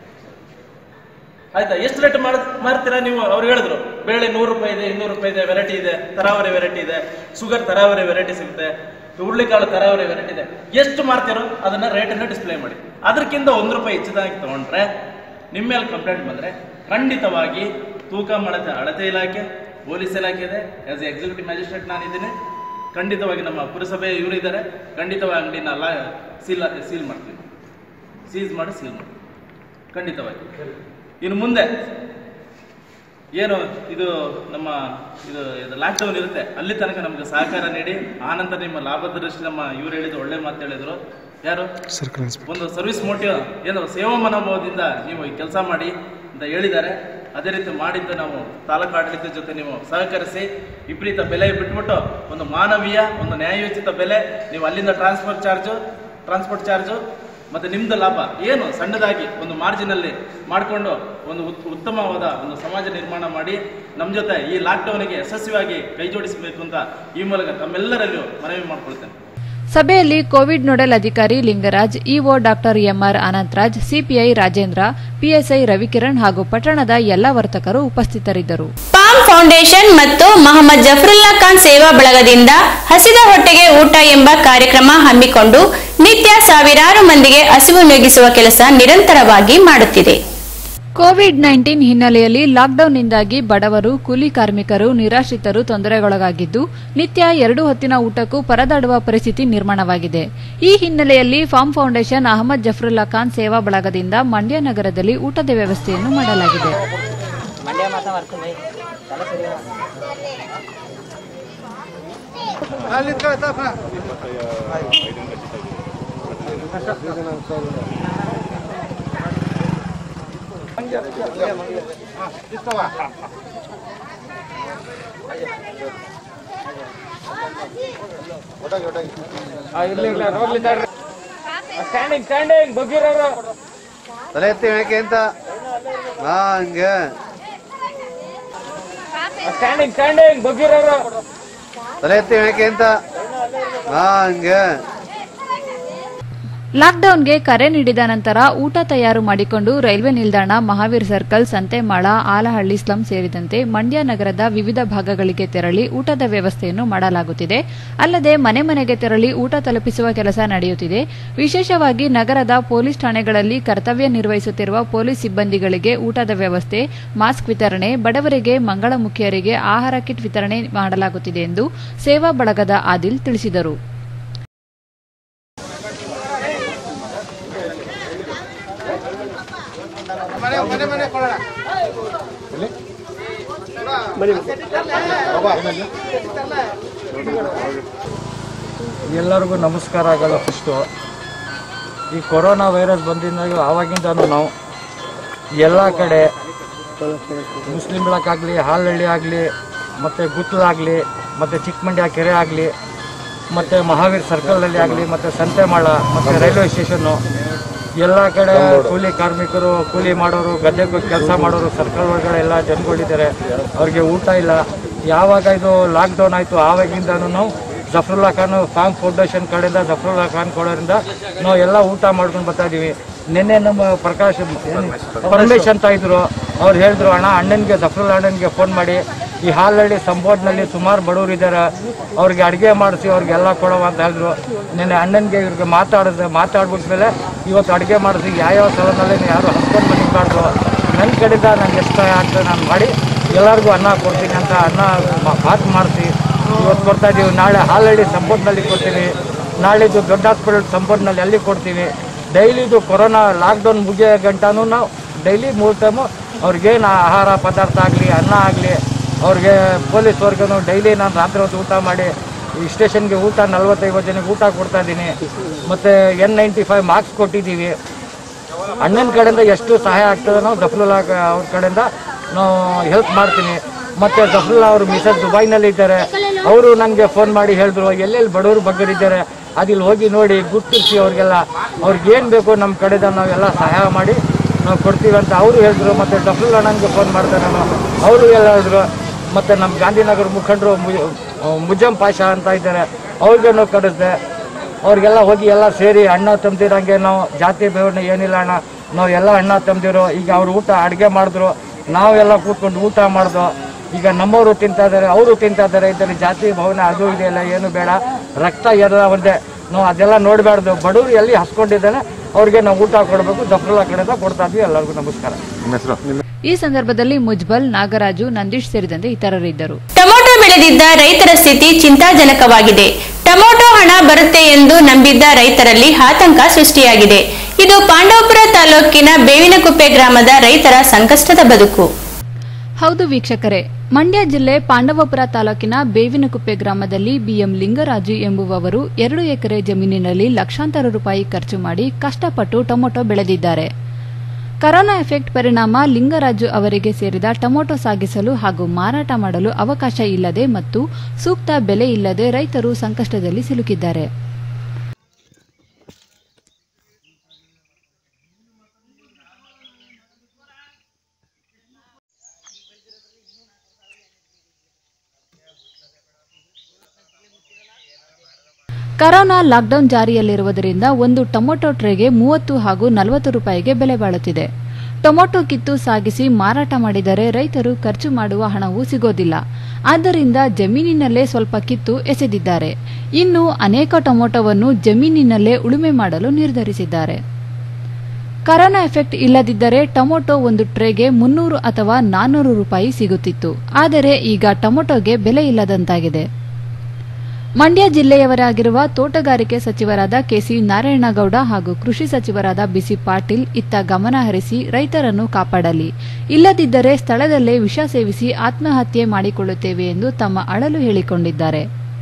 ಆಯ್ತಾ ಎಷ್ಟು ರೇಟ್ ಮಾಡ್ ಮಾರ್ತೀರಾ ನೀವು ಅವ್ರು ಹೇಳಿದ್ರು ಬೇಳೆ ನೂರು ರೂಪಾಯಿ ಇದೆ ಇನ್ನೂರು ರೂಪಾಯಿ ಇದೆ ವೆರೈಟಿ ಇದೆ ತರಾವರಿ ವೆರೈಟಿ ಇದೆ ಶುಗರ್ ತರಾವರಿ ವೆರೈಟಿ ಸಿಗುತ್ತೆ ಹುರುಳಿಕಾಳು ತರಾವರಿ ವೆರೈಟಿ ಇದೆ ಎಷ್ಟು ಮಾರ್ತಿರೋ ಅದನ್ನ ರೇಟನ್ನು ಡಿಸ್ಪ್ಲೇ ಮಾಡಿ ಅದಕ್ಕಿಂತ ಒಂದು ರೂಪಾಯಿ ಹೆಚ್ಚಿದಾಗಿ ತಗೊಂಡ್ರೆ ನಿಮ್ಮ ಮೇಲೆ ಕಂಪ್ಲೇಂಟ್ ಬಂದ್ರೆ ಖಂಡಿತವಾಗಿ ತೂಕ ಮಾಡತೆ ಅಳತೆ ಇಲಾಖೆ ಪೊಲೀಸ್ ಇಲಾಖೆ ಇದೆ ಆಸ್ ಎ ಎಕ್ಸಿಕ್ಯೂಟಿವ್ ಮ್ಯಾಜಿಸ್ಟ್ರೇಟ್ ನಾನಿದ್ದೀನಿ ಖಂಡಿತವಾಗಿ ನಮ್ಮ ಪುರಸಭೆ ಇವರು ಇದ್ದಾರೆ ಖಂಡಿತವಾಗಿ ಅಂಗಡಿನ ಎಲ್ಲ ಸೀಲ್ ಸೀಲ್ ಮಾಡ್ತೀವಿ ಸೀಸ್ ಮಾಡಿ ಸೀಲ್ ಮಾಡಿ ಖಂಡಿತವಾಗಿ ಇನ್ನು ಮುಂದೆ ಏನು ಇದು ನಮ್ಮ ಇದು ಇದು ಲಾಕ್ಡೌನ್ ಇರುತ್ತೆ ಅಲ್ಲಿ ತನಕ ನಮ್ಗೆ ಸಹಕಾರ ನೀಡಿ ಆನಂತರ ನಿಮ್ಮ ಲಾಭದ ದೃಷ್ಟಿ ನಮ್ಮ ಇವ್ರು ಹೇಳಿದ್ರು ಒಳ್ಳೆ ಮಾತು ಹೇಳಿದ್ರು ಯಾರು ಒಂದು ಸರ್ವಿಸ್ ಮೋಟಿವ್ ಏನು ಸೇವಾ ಮನೋಭಾವದಿಂದ ನೀವು ಈ ಕೆಲಸ ಮಾಡಿ ಅಂತ ಹೇಳಿದ್ದಾರೆ ಅದೇ ರೀತಿ ಮಾಡಿದ್ದು ನಾವು ತಾಲೂಕು ಆಡಳಿತದ ಜೊತೆ ನೀವು ಸಹಕರಿಸಿ ವಿಪರೀತ ಬೆಲೆ ಬಿಟ್ಬಿಟ್ಟು ಒಂದು ಮಾನವೀಯ ಒಂದು ನ್ಯಾಯೋಚಿತ ಬೆಲೆ ನೀವು ಅಲ್ಲಿಂದ ಟ್ರಾನ್ಸ್ಫರ್ ಚಾರ್ಜು ಟ್ರಾನ್ಸ್ಪೋರ್ಟ್ ಚಾರ್ಜು ಮತ್ತೆ ನಿಮ್ದು ಲಾಭ ಏನು ಸಣ್ಣದಾಗಿ ಒಂದು ಮಾರ್ಜಿನಲ್ಲಿ ಮಾಡಿಕೊಂಡು ಒಂದು ಉತ್- ಉತ್ತಮವಾದ ಒಂದು ಸಮಾಜ ನಿರ್ಮಾಣ ಮಾಡಿ ನಮ್ಮ ಜೊತೆ ಈ ಲಾಕ್ಡೌನ್ಗೆ ಯಶಸ್ವಿಯಾಗಿ ಕೈ ಜೋಡಿಸಬೇಕು ಅಂತ ಈ ಮೂಲಕ ತಮ್ಮೆಲ್ಲರಲ್ಲೂ ಮನವಿ ಮಾಡ್ಕೊಳ್ತೇನೆ ಸಭೆಯಲ್ಲಿ ಕೋವಿಡ್ ನೋಡಲ್ ಅಧಿಕಾರಿ Lingaraj EO doctor M R Anantharaj CPI Rajendra PSI Ravikiran ಹಾಗೂ ಪಟ್ಟಣದ ಎಲ್ಲ ವರ್ತಕರು ಉಪಸ್ಥಿತರಿದ್ದರು ಪಾಮ್ ಫೌಂಡೇಶನ್ ಮತ್ತು ಮೊಹಮ್ಮದ್ ಜಫರುಲ್ಲಾ ಖಾನ್ ಸೇವಾ ಬಳಗದಿಂದ ಹಸಿದ ಹೊಟ್ಟೆಗೆ ಊಟ ಎಂಬ ಕಾರ್ಯಕ್ರಮ ಹಮ್ಮಿಕೊಂಡು ನಿತ್ಯ ಸಾವಿರಾರು ಮಂದಿಗೆ ಹಸಿವು ನೀಗಿಸುವ ಕೆಲಸ ನಿರಂತರವಾಗಿ ಮಾಡುತ್ತಿದೆ ಕೋವಿಡ್ ನೈನ್ಟೀನ್ ಹಿನ್ನೆಲೆಯಲ್ಲಿ ಲಾಕ್ಡೌನ್ನಿಂದಾಗಿ ಬಡವರು ಕೂಲಿ ಕಾರ್ಮಿಕರು ನಿರಾಶ್ರಿತರು ತೊಂದರೆಗೊಳಗಾಗಿದ್ದು ನಿತ್ಯ ಎರಡು ಹೊತ್ತಿನ ಊಟಕ್ಕೂ ಪರದಾಡುವ ಪರಿಸ್ಥಿತಿ ನಿರ್ಮಾಣವಾಗಿದೆ ಈ ಹಿನ್ನೆಲೆಯಲ್ಲಿ ಫಾರ್ಮ್ ಫೌಂಡೇಶನ್ ಅಹಮದ್ ಜಫರುಲ್ಲಾ ಖಾನ್ ಸೇವಾ ಬಳಗದಿಂದ ಮಂಡ್ಯ ನಗರದಲ್ಲಿ ಊಟದ ವ್ಯವಸ್ಥೆಯನ್ನು ಮಾಡಲಾಗಿದೆ ಸ್ಟ್ಯಾಂಡಿಂಗ್ ಸ್ಟ್ಯಾಂಡಿಂಗ್ ಬಗ್ಗಿರೋರು ತಲೆ ಎತ್ತಿ ಹೇಳಕ್ಕೆ ಅಂತ ಹಾ ಹಂಗೆ ಸ್ಟ್ಯಾಂಡಿಂಗ್ ಸ್ಟ್ಯಾಂಡಿಂಗ್ ಬಗ್ಗಿರೋರು ತಲೆ ಎತ್ತಿ ಹೇಳಕ್ಕೆ ಅಂತ ಹಾ ಹಂಗೆ ಲಾಕ್ಡೌನ್ಗೆ ಕರೆ ನೀಡಿದ ನಂತರ ಊಟ ತಯಾರು ಮಾಡಿಕೊಂಡು ರೈಲ್ವೆ ನಿಲ್ದಾಣ ಮಹಾವೀರ್ ಸರ್ಕಲ್ ಸಂತೆಮಾಳ ಆಲಹಳ್ಳಿ ಸ್ಲಂ ಸೇರಿದಂತೆ ಮಂಡ್ಯ ನಗರದ ವಿವಿಧ ಭಾಗಗಳಿಗೆ ತೆರಳಿ ಊಟದ ವ್ಯವಸ್ಥೆಯನ್ನು ಮಾಡಲಾಗುತ್ತಿದೆ ಅಲ್ಲದೆ ಮನೆ ಮನೆಗೆ ತೆರಳಿ ಊಟ ತಲುಪಿಸುವ ಕೆಲಸ ನಡೆಯುತ್ತಿದೆ ವಿಶೇಷವಾಗಿ ನಗರದ ಪೊಲೀಸ್ ಠಾಣೆಗಳಲ್ಲಿ ಕರ್ತವ್ಯ ನಿರ್ವಹಿಸುತ್ತಿರುವ ಪೊಲೀಸ್ ಸಿಬ್ಬಂದಿಗಳಿಗೆ ಊಟದ ವ್ಯವಸ್ಥೆ ಮಾಸ್ಕ್ ವಿತರಣೆ ಬಡವರಿಗೆ ಮಂಗಳಮುಖಿಯರಿಗೆ ಆಹಾರ ಕಿಟ್ ವಿತರಣೆ ಮಾಡಲಾಗುತ್ತಿದೆ ಎಂದು ಸೇವಾ ಬಳಗದ ಆದಿಲ್ ತಿಳಿಸಿದರು ಮನೆ ಮನೆ ಮನೆ ಕೊಡೋಣ ಎಲ್ಲರಿಗೂ ನಮಸ್ಕಾರಗಳು ಫಸ್ಟು ಈ ಕೊರೋನಾ ವೈರಸ್ ಬಂದಿದ್ದಾಗ ಆವಾಗಿಂದನೂ ನಾವು ಎಲ್ಲ ಕಡೆ ಮುಸ್ಲಿಂ ಬೆಳಕಾಗಲಿ ಹಾಲಹಳ್ಳಿ ಆಗಲಿ ಮತ್ತು ಗುತ್ತಲಾಗಲಿ ಮತ್ತು ಚಿಕ್ಕಮಂಡ್ಯ ಕೆರೆ ಆಗಲಿ ಮತ್ತು ಮಹಾವೀರ್ ಸರ್ಕಲಲ್ಲಿ ಆಗಲಿ ಮತ್ತು ಸಂತೆಮಾಳ ಮತ್ತು ರೈಲ್ವೆ ಸ್ಟೇಷನ್ನು ಎಲ್ಲ ಕಡೆ ಕೂಲಿ ಕಾರ್ಮಿಕರು ಕೂಲಿ ಮಾಡೋರು ಗದ್ದೆಗೆ ಕೆಲಸ ಮಾಡೋರು ಸರ್ಕಲ್ ಒಳಗಡೆ ಎಲ್ಲ ಜನಗಳಿದ್ದಾರೆ ಅವ್ರಿಗೆ ಊಟ ಇಲ್ಲ ಯಾವಾಗ ಇದು ಲಾಕ್ಡೌನ್ ಆಯಿತು ಆವಾಗಿಂದನೂ ನಾವು ಜಫರುಲ್ಲಾ ಖಾನ್ ಫಾರ್ಮ್ ಫೌಂಡೇಶನ್ ಕಡೆಯಿಂದ ಜಫರುಲ್ಲಾ ಖಾನ್ ಕೊಡೋದ್ರಿಂದ ನಾವು ಎಲ್ಲ ಊಟ ಮಾಡ್ಕೊಂಡು ಬರ್ತಾ ಇದೀವಿ ನಿನ್ನೆ ನಮ್ಮ ಪ್ರಕಾಶ್ ಪರಮೇಶ್ ಅಂತ ಇದ್ರು ಅವ್ರು ಹೇಳಿದ್ರು ಅಣ್ಣ ಅಣ್ಣನಿಗೆ ಜಫರುಲ್ಲಾ ಅಣ್ಣನಿಗೆ ಫೋನ್ ಮಾಡಿ ಈ ಹಾಲಹಳ್ಳಿ ಸಂಬೋಡ್ನಲ್ಲಿ ಸುಮಾರು ಬಡವರು ಇದ್ದಾರೆ ಅವ್ರಿಗೆ ಅಡುಗೆ ಮಾಡಿಸಿ ಅವ್ರಿಗೆಲ್ಲ ಕೊಡವ ಅಂತ ಹೇಳಿದ್ರು ನಿನ್ನೆ ಅಣ್ಣನಿಗೆ ಇವ್ರಿಗೆ ಮಾತಾಡಿದ್ರೆ ಮಾತಾಡ್ಬಿಟ್ಮೇಲೆ ಇವತ್ತು ಅಡುಗೆ ಮಾಡಿಸಿ ಯಾವ್ಯಾವ ಸ್ಥಳದಲ್ಲಿ ಯಾರು ಹಸ್ಕೊಂಡು ಮನಿಬಾರ್ದು ನನ್ನ ಕಡೆಯಿಂದ ನಂಗೆ ಎಷ್ಟು ಸಹಾಯ ಆಗ್ತದೆ ನಾನು ಮಾಡಿ ಎಲ್ಲರಿಗೂ ಅನ್ನ ಕೊಡ್ತೀನಿ ಅಂತ ಅನ್ನ ಮಾತು ಮಾಡಿಸಿ ಇವತ್ತು ಕೊಡ್ತಾ ಇದ್ದೀವಿ ನಾಳೆ ಹಾಲಹಳ್ಳಿ ಸಂಪೂರ್ಣದಲ್ಲಿ ಕೊಡ್ತೀವಿ ನಾಳಿದ್ದು ದೊಡ್ಡ ಹಾಸ್ಪಿಟಲ್ ಸಂಪೂರ್ಣದಲ್ಲಿ ಅಲ್ಲಿ ಕೊಡ್ತೀವಿ ಡೈಲಿದು ಕೊರೋನಾ ಲಾಕ್ಡೌನ್ ಮುಗಿಯೋ ಗಂಟನೂ ನಾವು ಡೈಲಿ ಮೂರು ಟೈಮು ಅವ್ರಿಗೇನು ಆಹಾರ ಪದಾರ್ಥ ಆಗಲಿ ಅನ್ನ ಆಗಲಿ ಅವ್ರಿಗೆ ಪೊಲೀಸ್ ವರ್ಗನು ಡೈಲಿ ನಾನು ರಾತ್ರಿ ಹೊತ್ತು ಊಟ ಮಾಡಿ ಈ ಸ್ಟೇಷನ್ಗೆ ಊಟ ನಲ್ವತ್ತೈವತ್ತು ಜನಕ್ಕೆ ಊಟ ಕೊಡ್ತಾ ಇದ್ದೀನಿ ಮತ್ತು ಎನ್ ನೈಂಟಿ ಫೈವ್ ಮಾರ್ಕ್ಸ್ ಕೊಟ್ಟಿದ್ದೀವಿ ಅಣ್ಣನ ಕಡೆಯಿಂದ ಎಷ್ಟು ಸಹಾಯ ಆಗ್ತದೆ ನಾವು ಜಫ್ರುಲ್ಲಾ ಅವ್ರ ಕಡೆಯಿಂದ ನಾವು ಹೆಲ್ಪ್ ಮಾಡ್ತೀನಿ ಮತ್ತು ಜಫ್ರುಲ್ಲಾ ಅವರು ಮಿಸಸ್ ದುಬೈನಲ್ಲಿ ಇದ್ದಾರೆ ಅವರು ನನಗೆ ಫೋನ್ ಮಾಡಿ ಹೇಳಿದ್ರು ಎಲ್ಲೆಲ್ಲಿ ಬಡವರು ಬಗ್ಗರಿದ್ದಾರೆ ಅದಿಲ್ಲಿ ಹೋಗಿ ನೋಡಿ ಗುರ್ತಿಸಿ ಅವ್ರಿಗೆಲ್ಲ ಅವ್ರಿಗೆ ಏನು ಬೇಕು ನಮ್ಮ ಕಡೆಯಿಂದ ನಾವೆಲ್ಲ ಸಹಾಯ ಮಾಡಿ ನಾವು ಕೊಡ್ತೀವಿ ಅಂತ ಅವರು ಹೇಳಿದ್ರು ಮತ್ತು ಜಫ್ರುಲ್ಲಾ ನನಗೆ ಫೋನ್ ಮಾಡ್ತಾರೆ ನಾನು ಅವರು ಎಲ್ಲ ಹೇಳಿದ್ರು ಮತ್ತು ನಮ್ಮ ಗಾಂಧಿನಗರ ಮುಖಂಡರು ಮು- ಮುಜಮ್ ಪಾಷಾ ಅಂತ ಇದ್ದಾರೆ ಅವ್ರಿಗೇನು ಕರೆಸ್ದೆ ಅವ್ರಿಗೆಲ್ಲ ಹೋಗಿ ಎಲ್ಲ ಸೇರಿ ಅಣ್ಣ ತಂದಿರಂಗೆ ನಾವು ಜಾತಿ ಬೇವಣೆ ಏನಿಲ್ಲ ಅಣ್ಣ ನಾವು ಎಲ್ಲ ಅಣ್ಣ ತಂದಿರೋ ಈಗ ಅವ್ರು ಊಟ ಅಡುಗೆ ಮಾಡಿದ್ರು ನಾವೆಲ್ಲ ಕೂತ್ಕೊಂಡು ಊಟ ಮಾಡ್ದು ಈಗ ನಮ್ಮವರು ತಿಂತಾ ಇದ್ದಾರೆ ಅವರು ತಿಂತಾ ಇದ್ದಾರೆ ಇದರಲ್ಲಿ ಜಾತಿ ಭಾವನೆ ಅದು ಇದೆಯಲ್ಲ ಏನು ಬೇಡ ರಕ್ತ ಎಲ್ಲ ಒಂದೇ ನಾವು ಅದೆಲ್ಲ ನೋಡಬಾರ್ದು ಬಡವರು ಎಲ್ಲಿ ಹಸ್ಕೊಂಡಿದ್ದಾನೆ ಅವ್ರಿಗೆ ನಾವು ಊಟ ಕೊಡಬೇಕು ದಫ್ರುಲ್ಲಾ ಕಡೆಯಿಂದ ಕೊಡ್ತಾ ಇದ್ವಿ ಎಲ್ಲರಿಗೂ ನಮಸ್ಕಾರ ಈ ಸಂದರ್ಭದಲ್ಲಿ ಮುಜ್ಬಲ್ ನಾಗರಾಜು ನಂದೀಶ್ ಸೇರಿದಂತೆ ಇತರರಿದ್ದರು ಟೊಮೊಟೊ ಬೆಳೆದಿದ್ದ ರೈತರ ಸ್ಥಿತಿ ಚಿಂತಾಜನಕವಾಗಿದೆ ಟೊಮೊಟೊ ಹಣ ಬರುತ್ತೆ ಎಂದು ನಂಬಿದ್ದ ರೈತರಲ್ಲಿ ಆತಂಕ ಸೃಷ್ಟಿಯಾಗಿದೆ ಇದು ಪಾಂಡವಪುರ ತಾಲೂಕಿನ ಬೇವಿನಕುಪ್ಪೆ ಗ್ರಾಮದ ರೈತರ ಸಂಕಷ್ಟದ ಬದುಕು ಹೌದು ವೀಕ್ಷಕರೇ ಮಂಡ್ಯ ಜಿಲ್ಲೆ ಪಾಂಡವಪುರ ತಾಲೂಕಿನ ಬೇವಿನಕುಪ್ಪೆ ಗ್ರಾಮದಲ್ಲಿ ಬಿಎಂ ಲಿಂಗರಾಜು ಎಂಬುವವರು ಎರಡು ಎಕರೆ ಜಮೀನಿನಲ್ಲಿ ಲಕ್ಷಾಂತರ ರೂಪಾಯಿ ಖರ್ಚು ಮಾಡಿ ಕಷ್ಟಪಟ್ಟು ಟೊಮೊಟೊ ಬೆಳೆದಿದ್ದಾರೆ ಕರೋನಾ ಎಫೆಕ್ಟ್ ಪರಿಣಾಮ ಲಿಂಗರಾಜು ಅವರಿಗೆ ಸೇರಿದ ಟೊಮೊಟೊ ಸಾಗಿಸಲು ಹಾಗೂ ಮಾರಾಟ ಮಾಡಲು ಅವಕಾಶ ಇಲ್ಲದೆ ಮತ್ತು ಸೂಕ್ತ ಬೆಲೆ ಇಲ್ಲದೆ ರೈತರು ಸಂಕಷ್ಟದಲ್ಲಿ ಸಿಲುಕಿದ್ದಾರೆ ಕರೋನಾ ಲಾಕ್ಡೌನ್ ಜಾರಿಯಲ್ಲಿರುವುದರಿಂದ ಒಂದು ಟೊಮೊಟೊ ಟ್ರೇಗೆ ಮೂವತ್ತು ಹಾಗೂ ನಲವತ್ತು ರೂಪಾಯಿಗೆ ಬೆಲೆ ಬಾಳುತ್ತಿದೆ ಟೊಮೊಟೊ ಕಿತ್ತು ಸಾಗಿಸಿ ಮಾರಾಟ ಮಾಡಿದರೆ ರೈತರು ಖರ್ಚು ಮಾಡುವ ಹಣವೂ ಸಿಗೋದಿಲ್ಲ ಆದ್ದರಿಂದ ಜಮೀನಿನಲ್ಲೇ ಸ್ವಲ್ಪ ಕಿತ್ತು ಎಸೆದಿದ್ದಾರೆ ಇನ್ನು ಅನೇಕ ಟೊಮೊಟೊವನ್ನು ಜಮೀನಿನಲ್ಲೇ ಉಳುಮೆ ಮಾಡಲು ನಿರ್ಧರಿಸಿದ್ದಾರೆ ಕರೋನಾ ಎಫೆಕ್ಟ್ ಇಲ್ಲದಿದ್ದರೆ ಟೊಮೊಟೊ ಒಂದು ಟ್ರೇಗೆ ಮುನ್ನೂರು ಅಥವಾ ನಾನ್ನೂರು ರೂಪಾಯಿ ಸಿಗುತ್ತಿತ್ತು ಆದರೆ ಈಗ ಟೊಮೊಟೊಗೆ ಬೆಲೆ ಇಲ್ಲದಂತಾಗಿದೆ ಮಂಡ್ಯ ಜಿಲ್ಲೆಯವರಾಗಿರುವ ತೋಟಗಾರಿಕೆ ಸಚಿವರಾದ ಕೆಸಿ ನಾರಾಯಣಗೌಡ ಹಾಗೂ ಕೃಷಿ ಸಚಿವರಾದ ಬಿಸಿ ಪಾಟೀಲ್ ಇತ್ತ ಗಮನ ಹರಿಸಿ ರೈತರನ್ನು ಕಾಪಾಡಲಿ ಇಲ್ಲದಿದ್ದರೆ ಸ್ಥಳದಲ್ಲೇ ವಿಷ ಸೇವಿಸಿ ಆತ್ಮಹತ್ಯೆ ಮಾಡಿಕೊಳ್ಳುತ್ತೇವೆ ಎಂದು ತಮ್ಮ ಅಳಲು ಹೇಳಿಕೊಂಡಿದ್ದಾರೆ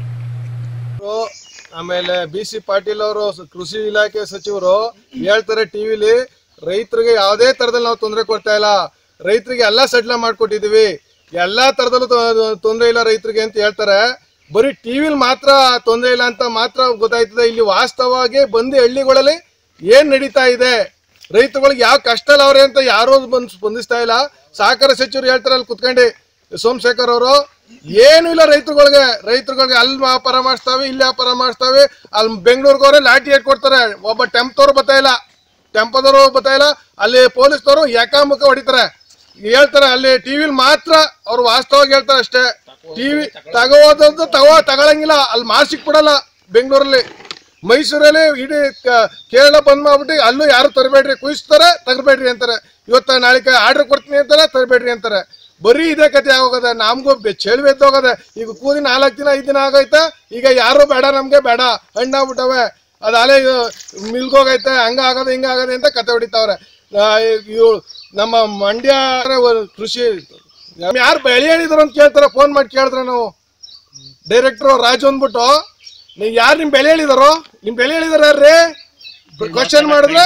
ಆಮೇಲೆ ಬಿ ಸಿ ಪಾಟೀಲ್ ಅವರು ಕೃಷಿ ಇಲಾಖೆ ಸಚಿವರು ಹೇಳ್ತಾರೆ ಟಿವಿಲಿ ರೈತರಿಗೆ ಯಾವುದೇ ತರದಲ್ಲಿ ನಾವು ತೊಂದರೆ ಕೊಡ್ತಾ ಇಲ್ಲ ರೈತರಿಗೆ ಎಲ್ಲ ಸಡ್ಲ ಮಾಡ್ಕೊಟ್ಟಿದೀವಿ ಎಲ್ಲಾ ತರದಲ್ಲೂ ತೊಂದರೆ ಇಲ್ಲ ರೈತರಿಗೆ ಅಂತ ಹೇಳ್ತಾರೆ ಬರೀ ಟಿವಿಲಿ ಮಾತ್ರ ತೊಂದರೆ ಇಲ್ಲ ಅಂತ ಮಾತ್ರ ಗೊತ್ತಾಯ್ತದೆ ಇಲ್ಲಿ ವಾಸ್ತವವಾಗಿ ಬಂದು ಹಳ್ಳಿಗಳಲ್ಲಿ ಏನ್ ನಡೀತಾ ಇದೆ ರೈತರುಗಳಿಗೆ ಯಾವ ಕಷ್ಟ ಇಲ್ಲ ಅವ್ರೆ ಅಂತ ಯಾರು ಬಂದು ಸ್ಪಂದಿಸ್ತಾ ಇಲ್ಲ ಸಹಕಾರ ಸಚಿವರು ಹೇಳ್ತಾರೆ ಅಲ್ಲಿ ಕುತ್ಕೊಂಡು ಸೋಮಶೇಖರ್ ಅವರು ಏನು ಇಲ್ಲ ರೈತರುಗಳಿಗೆ ರೈತರುಗಳಿಗೆ ಅಲ್ಲಿ ವ್ಯಾಪಾರ ಮಾಡಿಸ್ತಾವೆ ಇಲ್ಲಿ ವ್ಯಾಪಾರ ಮಾಡಿಸ್ತಾವೆ ಅಲ್ಲಿ ಬೆಂಗಳೂರಿಗೆ ಹೋದ್ರೆ ಲಾಠಿ ಏಟ್ ಕೊಡ್ತಾರೆ ಒಬ್ಬ ಟೆಂಪದವ್ರು ಬರ್ತಾ ಇಲ್ಲ ಟೆಂಪದವರು ಬರ್ತಾ ಇಲ್ಲ ಅಲ್ಲಿ ಪೊಲೀಸ್ನವರು ಏಕಾಮುಖ ಹೊಡಿತಾರೆ ಹೇಳ್ತಾರೆ ಅಲ್ಲಿ ಟಿವಿಲಿ ಮಾತ್ರ ಅವ್ರು ವಾಸ್ತವವಾಗಿ ಹೇಳ್ತಾರೆ ಅಷ್ಟೇ ಟಿವಿ ತಗೋದಂತ ತಗೋ ತಗೊಳಂಗಿಲ್ಲ ಅಲ್ಲಿ ಮಾಸಿಕ್ ಬಿಡಲ್ಲ ಬೆಂಗಳೂರಲ್ಲಿ ಮೈಸೂರಲ್ಲಿ ಇಡೀ ಕ- ಕೇರಳ ಬಂದ್ ಮಾಡ್ಬಿಟ್ಟು ಅಲ್ಲೂ ಯಾರು ತರಬೇಡ್ರಿ ಕುಯಿಸ್ತಾರೆ ತರಬೇಡ್ರಿ ಅಂತಾರೆ ಇವತ್ತ ನಾಳೆ ಆರ್ಡರ್ ಕೊಡ್ತೀನಿ ಅಂತಾರೆ ತರಬೇಡ್ರಿ ಅಂತಾರೆ ಬರೀ ಇದೇ ಕತೆ ಆಗೋಗದೆ ನಮಗೂ ಚೆಳಿ ಎದ್ದೋಗದೆ ಈಗ ಕೂದಿ ನಾಲ್ಕು ದಿನ ಐದು ದಿನ ಆಗೈತೆ ಈಗ ಯಾರು ಬೇಡ ನಮ್ಗೆ ಬೇಡ ಹಣ್ಣಾಗ್ಬಿಟ್ಟವೆ ಅದು ಅಲೆ ಮಿಲ್ಗೋಗೈತೆ ಹಂಗ ಆಗದೆ ಹಿಂಗ ಆಗದೆ ಅಂತ ಕತೆ ಹೊಡಿತಾವ್ರೆ ಆ, ಇವ್ ನಮ್ಮ ಮಂಡ್ಯ ಕೃಷಿ ಯಾರು ಬೆಳೆ ಹೇಳಿದ್ರು ಅಂತ ಕೇಳ್ತಾರೆ ಫೋನ್ ಮಾಡಿ ಕೇಳಿದ್ರೆ ನಾವು ಡೈರೆಕ್ಟ್ರು ರಾಜು ಅಂದ್ಬಿಟ್ಟು ನೀವು ಯಾರು ನಿಮ್ ಬೆಲೆ ಹೇಳಿದಾರೋ ನಿಮ್ ಬೆಲೆ ಹೇಳಿದಾರ ಯಾರ್ರಿ ಕ್ವಶನ್ ಮಾಡಿದ್ರೆ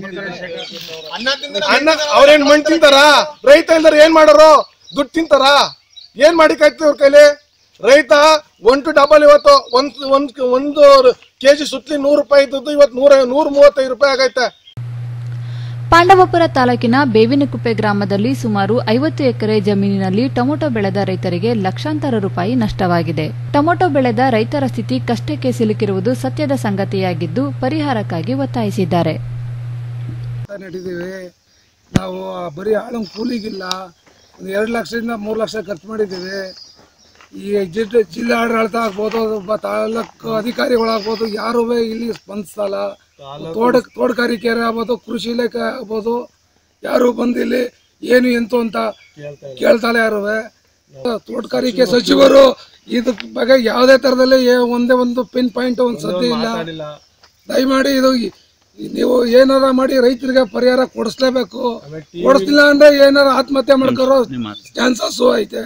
ಅನ್ನ ಅವ್ರೇನ್ ಮಣ್ಣು ತಿಂತಾರ ರೈತ ಇಲ್ದಾರ ಏನ್ ಮಾಡೋರು ದುಡ್ಡು ತಿಂತಾರ ಏನ್ ಮಾಡಿಕಾಯ್ತದೆ ಅವ್ರ ಕೈಲಿ ರೈತ ಒನ್ ಟು ಡಬಲ್ ಇವತ್ತು ಒಂದ್ ಒಂದ್ ಒಂದು ಕೆಜಿ ಸುತ್ತಲಿ ನೂರು ರೂಪಾಯಿ ಇದ್ದದ್ದು ಇವತ್ತು ನೂರ ನೂರ ಮೂವತ್ತೈದು ರೂಪಾಯಿ ಆಗೈತೆ ಪಾಂಡವಪುರ ತಾಲೂಕಿನ ಬೇವಿನಕುಪ್ಪೆ ಗ್ರಾಮದಲ್ಲಿ ಸುಮಾರು ಐವತ್ತು ಎಕರೆ ಜಮೀನಿನಲ್ಲಿ ಟೊಮೊಟೊ ಬೆಳೆದ ರೈತರಿಗೆ ಲಕ್ಷಾಂತರ ರೂಪಾಯಿ ನಷ್ಟವಾಗಿದೆ ಟೊಮೊಟೊ ಬೆಳೆದ ರೈತರ ಸ್ಥಿತಿ ಕಷ್ಟಕ್ಕೆ ಸಿಲುಕಿರುವುದು ಸತ್ಯದ ಸಂಗತಿಯಾಗಿದ್ದು ಪರಿಹಾರಕ್ಕಾಗಿ ಒತ್ತಾಯಿಸಿದ್ದಾರೆ ನಡೀತೀವಿ ನಾವು ಆ ಬರೀ ಆಳಂ ಕೂಲಿಗಿಲ್ಲ ಒಂದು ಎರಡು ಲಕ್ಷದಿಂದ ಮೂರು ಲಕ್ಷ ಖರ್ಚು ಮಾಡಿದ್ದೀವಿ ಈ ಜಿಲ್ಲೆ ಜಿಲ್ಲಾ ಆಡಳಿತ ಆಗ್ಬೋದು ಒಬ್ಬ ತಾಲೂಕು ಅಧಿಕಾರಿಗಳಾಗ್ಬೋದು ಯಾರೂ ಇಲ್ಲಿ ಸ್ಪಂದಿಸಲ್ಲ ತೋಟ ತೋಟಗಾರಿಕೆ ಆಗ್ಬೋದು ಕೃಷಿ ಇಲಾಖೆ ಆಗ್ಬೋದು ಯಾರು ಬಂದು ಇಲ್ಲಿ ಏನು ಎಂತು ಅಂತ ಕೇಳ್ತಾಳೆ ಯಾರು ತೋಟಗಾರಿಕೆ ಸಚಿವರು ಇದ್ರ ಬಗ್ಗೆ ಯಾವುದೇ ಥರದಲ್ಲಿ ಏ- ಒಂದೇ ಒಂದು ಪಿನ್ ಪಾಯಿಂಟ್ ಒಂದು ಸದ್ಯ ಇಲ್ಲ ದಯಮಾಡಿ ಇದು ಈ- ನೀವು ಏನಾರ ಮಾಡಿ ರೈತರಿಗೆ ಪರಿಹಾರ ಕೊಡಿಸ್ಲೇಬೇಕು ಕೊಡಿಸ್ಲಿಲ್ಲ ಅಂದ್ರೆ ಏನಾರ ಆತ್ಮಹತ್ಯೆ ಮಾಡ್ಕೊರೋ ಚಾನ್ಸಸ್ ಐತೆ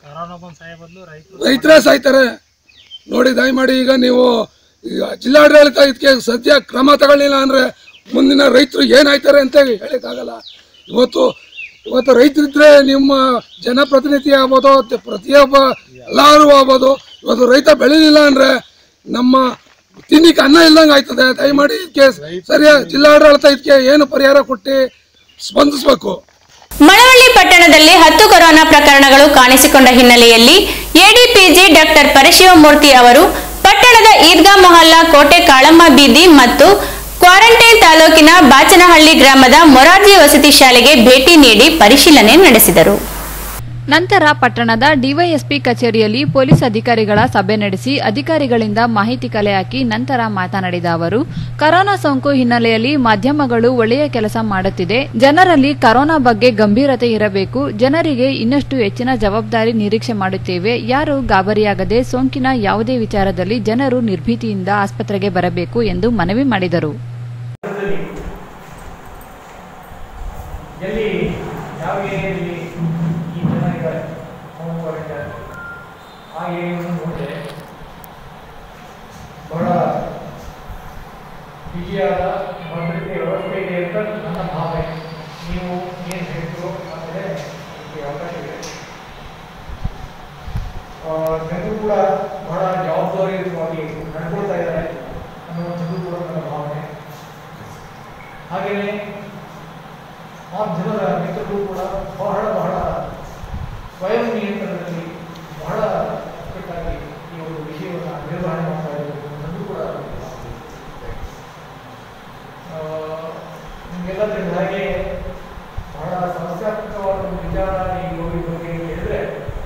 ರೈತರೇ ಸಾಯ್ತಾರೆ ನೋಡಿ ದಯಮಾಡಿ ಈಗ ನೀವು ಈಗ ಜಿಲ್ಲಾಡಳಿತ ಇದಕ್ಕೆ ಸದ್ಯ ಕ್ರಮ ತಗೊಳ್ಳಿಲ್ಲ ಅಂದ್ರೆ ಮುಂದಿನ ರೈತರು ಏನಾಯ್ತಾರೆ ಅಂತ ಹೇಳಕ್ಕಾಗಲ್ಲ ಇವತ್ತು ಇವತ್ತು ರೈತರಿದ್ರೆ ನಿಮ್ಮ ಜನಪ್ರತಿನಿಧಿ ಆಗ್ಬೋದು ತ- ಪ್ರತಿಯೊಬ್ಬ ಎಲ್ಲರೂ ಆಗ್ಬೋದು ಇವತ್ತು ರೈತ ಬೆಳಿಲಿಲ್ಲ ಅಂದ್ರೆ ನಮ್ಮ ತಿನ್ನಿಕ್ಕೆ ಅನ್ನ ಇಲ್ದಂಗೆ ಆಯ್ತದೆ ದಯಮಾಡಿ ಇದಕ್ಕೆ ಸರಿಯಾಗಿ ಜಿಲ್ಲಾಡಳಿತ ಇದಕ್ಕೆ ಏನು ಪರಿಹಾರ ಕೊಟ್ಟು ಸ್ಪಂದಿಸಬೇಕು ಮಳವಳ್ಳಿ ಪಟ್ಟಣದಲ್ಲಿ ಹತ್ತು ಕೊರೋನಾ ಪ್ರಕರಣಗಳು ಕಾಣಿಸಿಕೊಂಡ ಹಿನ್ನೆಲೆಯಲ್ಲಿ ಎಡಿಪಿಜಿ ಡಾಕ್ಟರ್ ಪರಶಿವಮೂರ್ತಿ ಅವರು ಪಟ್ಟಣದ ಈದ್ಗಾ ಮೊಹಲ್ಲಾ ಕೋಟೆ ಕಾಳಮ್ಮ ಬೀದಿ ಮತ್ತು ಕ್ವಾರಂಟೈನ್ ತಾಲೂಕಿನ ಬಾಚನಹಳ್ಳಿ ಗ್ರಾಮದ ಮೊರಾರ್ಜಿ ವಸತಿ ಶಾಲೆಗೆ ಭೇಟಿ ನೀಡಿ ಪರಿಶೀಲನೆ ನಡೆಸಿದರು ನಂತರ ಪಟ್ಟಣದ ಡಿವೈಎಸ್ಪಿ ಕಚೇರಿಯಲ್ಲಿ ಪೊಲೀಸ್ ಅಧಿಕಾರಿಗಳ ಸಭೆ ನಡೆಸಿ ಅಧಿಕಾರಿಗಳಿಂದ ಮಾಹಿತಿ ಕಲೆ ಹಾಕಿ ನಂತರ ಮಾತನಾಡಿದ ಅವರು ಕರೋನಾ ಸೋಂಕು ಹಿನ್ನೆಲೆಯಲ್ಲಿ ಮಾಧ್ಯಮಗಳು ಒಳ್ಳೆಯ ಕೆಲಸ ಮಾಡುತ್ತಿದೆ ಜನರಲ್ಲಿ ಕರೋನಾ ಬಗ್ಗೆ ಗಂಭೀರತೆ ಇರಬೇಕು ಜನರಿಗೆ ಇನ್ನಷ್ಟು ಹೆಚ್ಚಿನ ಜವಾಬ್ದಾರಿ ನಿರೀಕ್ಷೆ ಮಾಡುತ್ತೇವೆ ಯಾರು ಗಾಬರಿಯಾಗದೆ ಸೋಂಕಿನ ಯಾವುದೇ ವಿಚಾರದಲ್ಲಿ ಜನರು ನಿರ್ಭೀತಿಯಿಂದ ಆಸ್ಪತ್ರೆಗೆ ಬರಬೇಕು ಎಂದು ಮನವಿ ಮಾಡಿದರು ಎಲ್ಲಿ ಯಾವ ಏರಿಯಾದಲ್ಲಿ ಈ ಜನ ಇದ್ದಾರೆ ಹೋಮ್ ಕ್ವಾರಂಟೈನ್ ಆ ಏರಿಯಾವನ್ನು ನೋಡಿದ್ರೆ ಬಹಳ ಬಿಗಿಯಾದ ಭದ್ರತೆ ವ್ಯವಸ್ಥೆ ಇದೆ ಅಂತ ನನ್ನ ಭಾವನೆ ನೀವು ಏನು ಹೇಳ್ತೀರೋ ಆಮೇಲೆ ಇದಕ್ಕೆ ಅವಕಾಶ ಇದೆ ಆ, ಜನರು ಕೂಡ ಬಹಳ ಜವಾಬ್ದಾರಿಯುತವಾಗಿ ನಡ್ಕೊಳ್ತಾ ಇದ್ದಾರೆ ಅನ್ನುವಂಥದ್ದು ಕೂಡ ನನ್ನ ಭಾವನೆ ಹಾಗೆಯೇ ಆ ಜನರ ಮಿತ್ರರು ಕೂಡ ಬಹಳ ಬಹಳ ಸ್ವಯಂ ನಿಯಂತ್ರಣದಲ್ಲಿ ಬಹಳ ಅಚ್ಚುಕಟ್ಟಾಗಿ ಈ ಒಂದು ವಿಷಯವನ್ನು ನಿರ್ವಹಣೆ ಮಾಡ್ತಾ ಇರಬೇಕು ಅನ್ನೋದು ಕೂಡ ಆ, ನಿಮಗೆಲ್ಲ ತಿಳಿದ ಹಾಗೆ ಬಹಳ ಸಮಸ್ಯಾತ್ಮಕವಾದ ಒಂದು ವಿಚಾರ ಈ ಕೋವಿಡ್ ಬಗ್ಗೆ ಹೇಳಿದ್ರೆ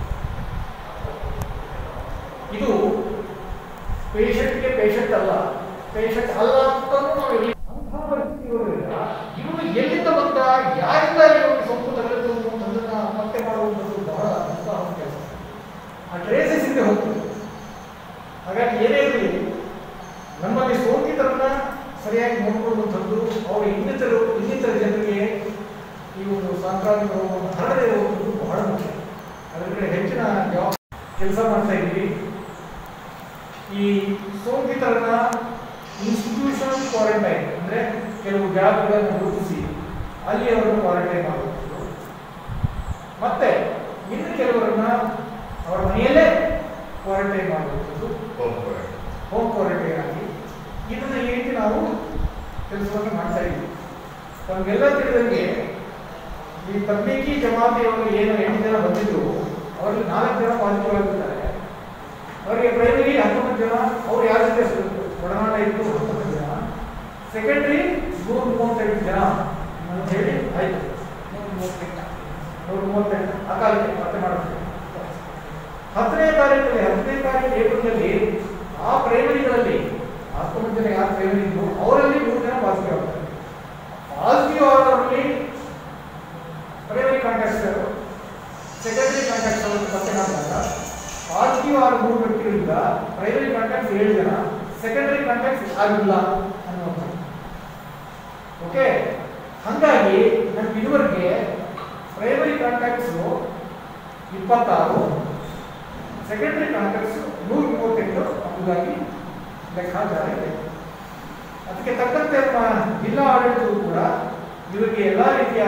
ಇದು ಪೇಷಂಟ್ಗೆ ಪೇಷಂಟ್ ಅಲ್ಲ ಪೇಷಂಟ್ ಅಲ್ಲ ಅಂತಲೂ ನಾವು ಇಲ್ಲಿ ಅಂತಹ ಪರಿಸ್ಥಿತಿ ಇರೋದ್ರಿಂದ ಇವನು ಎಲ್ಲಿಂದ ಬಂದ ಯಾರಿಂದ ಇವನಿಗೆ ಸೋಂಕು ತಗಲಿತು ಅನ್ನೋದನ್ನ ಪತ್ತೆ ಮಾಡುವಂಥದ್ದು ಬಹಳ ಕಷ್ಟವಾದ ಕೆಲಸ ಆ ಟ್ರೇಸಸ್ ಹಿಂದೆ ಹೋಗ್ತದೆ ಹಾಗಾಗಿ ಏನೇ ಇರಲಿ ನಮ್ಮಲ್ಲಿ ಸೋಂಕಿತರನ್ನ ಸರಿಯಾಗಿ ನೋಡ್ಕೊಳ್ಳುವಂಥದ್ದು ಅವರ ಇನ್ನಿತರು ಇನ್ನಿತರ ಜನರಿಗೆ ಈ ಒಂದು ಸಾಂಕ್ರಾಮಿಕ ರೋಗವನ್ನು ಹರಡದೇ ಇರುವಂಥದ್ದು ಬಹಳ ಮುಖ್ಯ ಅದರ ಕಡೆ ಹೆಚ್ಚಿನ ಕೆಲಸ ಮಾಡ್ತಾ ಇದ್ದೀವಿ ಈ ಸೋಂಕಿತರನ್ನ ಇನ್ಸ್ಟಿಟ್ಯೂಷನಲ್ ಕ್ವಾರಂಟೈನ್ ಅಂದ್ರೆ ಕೆಲವು ಜಾಗಗಳನ್ನು ಗುರುತಿಸಿ ಅಲ್ಲಿ ಅವರನ್ನು ಕ್ವಾರಂಟೈನ್ ಮಾಡುವಂಥದ್ದು ಮತ್ತೆ ಇನ್ನು ಕೆಲವರನ್ನ ಅವರ ಮನೆಯಲ್ಲೇ ಕ್ವಾರಂಟೈನ್ ಮಾಡುವಂಥದ್ದು ಹೋಮ್ ಕ್ವಾರಂಟೈನ್ ಆಗಿ ಇದನ್ನ ಈ ರೀತಿ ನಾವು ಕೆಲಸವನ್ನು ಮಾಡ್ತಾ ಇದ್ದೀವಿ ತಮಗೆಲ್ಲ ತಿಳಿದಂಗೆ ಈ ತಬ್ಲೀಗಿ ಜಮಾತಿಯವರು ಏನು ಎಂಟು ಜನ ಬಂದಿದ್ರು ಅವರಲ್ಲಿ ನಾಲ್ಕು ಜನ ಪಾಸಿಟಿವ್ ಆಗಿರ್ತಾರೆ ಅವರಿಗೆ ಪ್ರೈಮರಿ ಹತ್ತೊಂಬತ್ತು ಜನ ಅವ್ರು ಯಾರ ಜೊತೆ ಒಡನಾಟ ಇತ್ತು ಹತ್ತೊಂಬತ್ತು ಜನ ಸೆಕೆಂಡ್ರಿ ನೂರ ಮೂವತ್ತೆಂಟು ಜನ ಅಂತ ಹೇಳಿ ಆಯ್ತು ನೂರ ಮೂವತ್ತೆಂಟು ನೂರ ಮೂವತ್ತೆಂಟು ಆ ಕಾಲಕ್ಕೆ ಮತ್ತೆ ಮಾಡಬೇಕು ಹತ್ತನೇ ತಾರೀಕಲ್ಲಿ ಹತ್ತನೇ ತಾರೀಕು ಏಪ್ರಿಲ್ನಲ್ಲಿ ಆ ಪ್ರೈಮರಿಗಳಲ್ಲಿ ಹತ್ತೊಂಬತ್ತು ಜನ ಯಾರು ಪ್ರೈಮರಿ ಇದ್ರು ಅವರಲ್ಲಿ ಮೂರು ಜನ ಪಾಸಿಟಿವ್ ಆಗ್ತಾರೆ ಪಾಸಿಟಿವ್ ಆದವರಲ್ಲಿ ಪ್ರೈಮರಿ ಕಾಂಟ್ಯಾಕ್ಟ್ಸ್ ಸೆಕೆಂಡರಿ ಕಾಂಟ್ಯಾಕ್ಟ್ಸ್ ಅವರು ಪತ್ತೆ ಮಾಡಿದಾಗ ಪಾಸಿಟಿವ್ ಆದ ಮೂರು ವ್ಯಕ್ತಿಗಳಿಂದ ಪ್ರೈಮರಿ ಕಾಂಟ್ಯಾಕ್ಟ್ಸ್ ಏಳು ಜನ ಸೆಕೆಂಡರಿ ಕಾಂಟ್ಯಾಕ್ಟ್ಸ್ ಆಗಿಲ್ಲ ಅನ್ನುವಂಥದ್ದು ಓಕೆ ಹಾಗಾಗಿ ನಮ್ಗೆ ಇದುವರೆಗೆ ಪ್ರೈಮರಿ ಕಾಂಟ್ಯಾಕ್ಟ್ಸ್ ಇಪ್ಪತ್ತಾರು ಸೆಕೆಂಡರಿ ಕಾಂಟ್ಯಾಕ್ಟ್ಸ್ ನೂರ ಮೂವತ್ತೆಂಟು ಎಂಬುದಾಗಿ ಲೆಕ್ಕಾಚಾರ ಇದೆ ಅದಕ್ಕೆ ತಕ್ಕಂತೆ ನಮ್ಮ ಜಿಲ್ಲಾ ಆಡಳಿತವು ಕೂಡ ಇವರಿಗೆ ಎಲ್ಲ ರೀತಿಯ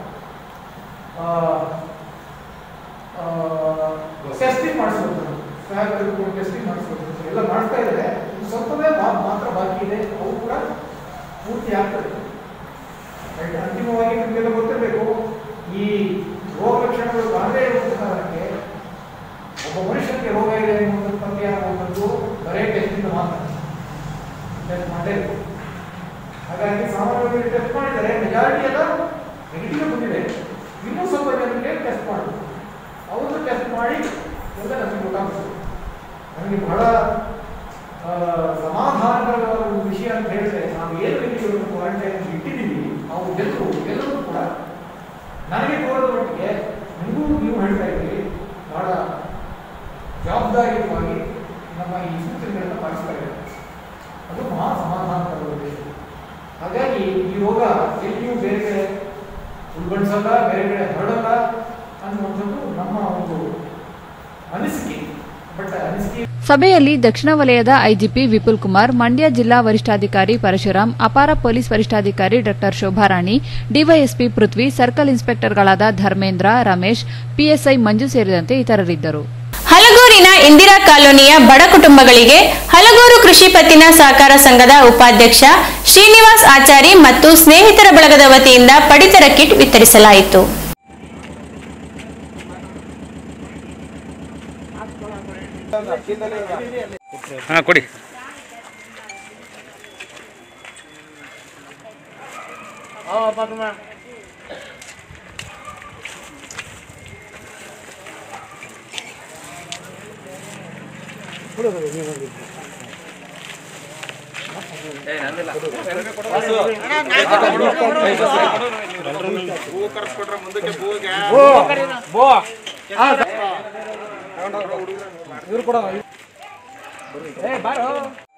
ಟೆಸ್ಟಿಂಗ್ ಮಾಡಿಸ್ಬೇಕು ಸ್ವ್ಯಾಬ್ ಟೆಸ್ಟಿಂಗ್ ಮಾಡಿಸ್ಬೇಕು ಎಲ್ಲ ಮಾಡ್ತಾ ಇದ್ದಾರೆ ಇನ್ನು ಸ್ವಲ್ಪವೇ ಮಾ- ಮಾತ್ರ ಬಾಕಿ ಇದೆ ಅವು ಕೂಡ ಪೂರ್ತಿ ಆಗ್ತದೆ Right? ಅಂತಿಮವಾಗಿ ನಿಮಗೆಲ್ಲ ಗೊತ್ತಿರಬೇಕು ಈ ರೋಗ ಲಕ್ಷಣಗಳು ಕಾಣದೇ ಇರುವ ಕಾರಣಕ್ಕೆ ಒಬ್ಬ ಮನುಷ್ಯನಿಗೆ ರೋಗ ಇದೆ ಅನ್ನುವಂಥದ್ದು ಪತ್ತೆ ಆಗುವಂಥದ್ದು ಬರೇ ಟೆಸ್ಟಿಂದ ಮಾತ್ರ ಟೆಸ್ಟ್ ಮಾಡೇ ಹಾಗಾಗಿ ಸಾಮಾನ್ಯವಾಗಿ ಟೆಸ್ಟ್ ಮಾಡಿದರೆ ಮೆಜಾರಿಟಿ ಎಲ್ಲ ನೆಗೆಟಿವ್ ಬಂದಿದೆ ಇನ್ನೂ ಸ್ವಲ್ಪ ಜನರಿಗೆ ಟೆಸ್ಟ್ ಮಾಡಬೇಕು ಅವ್ರದ್ದು ಟೆಸ್ಟ್ ಮಾಡಿ ಎಲ್ಲ ನಮಗೆ ಗೊತ್ತಾಗ್ತದೆ ನನಗೆ ಬಹಳ ಆ, ಸಮಾಧಾನಕರ ಒಂದು ವಿಷಯ ಅಂತ ಹೇಳಿದ್ರೆ ನಾವು ಏನು ರೀತಿಗಳನ್ನು ಕ್ವಾರಂಟೈನ್ ಇಟ್ಟಿದ್ದೀವಿ ಅವು ಎಲ್ಲರೂ ಎಲ್ಲರೂ ಕೂಡ ನನಗೆ ತೋರದ ಮಟ್ಟಿಗೆ ನಿಮಗೂ ನೀವು ಹೇಳ್ತಾ ಇದ್ದೀರಿ ಬಹಳ ಜವಾಬ್ದಾರಿಯುತವಾಗಿ ನಮ್ಮ ಈ ಸೂಚನೆಗಳನ್ನ ಪಾಲಿಸ್ತಾ ಇದ್ದಾರೆ ಅದು ಮಹಾ ಸಮಾಧಾನಕರ ವಿಷಯ ಹಾಗಾಗಿ ಈ ರೋಗ ಎಲ್ಲಿಯೂ ಬೇರೆ ಕಡೆ ಉಲ್ಬಣಿಸಲ್ಲ ಬೇರೆ ಕಡೆ ಹರಡಲ್ಲ ಅನ್ನುವಂಥದ್ದು ನಮ್ಮ ಒಂದು ಅನಿಸಿಕೆ ಬಟ್ ಅನಿಸಿಕೆ ಸಭೆಯಲ್ಲಿ ದಕ್ಷಿಣ ವಲಯದ ಐಜಿಪಿ ವಿಪುಲ್ ಕುಮಾರ್ ಮಂಡ್ಯ ಜಿಲ್ಲಾ ವರಿಷ್ಠಾಧಿಕಾರಿ ಪರಶುರಾಮ್ ಅಪಾರ ಪೊಲೀಸ್ ವರಿಷ್ಠಾಧಿಕಾರಿ ಡಾ ಶೋಭಾರಾಣಿ ಡಿವೈಎಸ್ಪಿ ಪೃಥ್ವಿ ಸರ್ಕಲ್ ಇನ್ಸ್ಪೆಕ್ಟರ್ಗಳಾದ ಧರ್ಮೇಂದ್ರ ರಮೇಶ್ ಪಿಎಸ್ಐ ಮಂಜು ಸೇರಿದಂತೆ ಇತರರಿದ್ದರು ಹಲಗೂರಿನ ಇಂದಿರಾ ಕಾಲೋನಿಯ ಬಡ ಕುಟುಂಬಗಳಿಗೆ ಹಲಗೂರು ಕೃಷಿ ಪತ್ತಿನ ಸಹಕಾರ ಸಂಘದ ಉಪಾಧ್ಯಕ್ಷ ಶ್ರೀನಿವಾಸ್ ಆಚಾರಿ ಮತ್ತು ಸ್ನೇಹಿತರ ಬಳಗದ ವತಿಯಿಂದ ಪಡಿತರ ಕಿಟ್ ವಿತರಿಸಲಾಯಿತು ಹಾಂ ಕೊಡಿ ಇವ್ರು ಕೂಡ ಏ ಬಾರೋ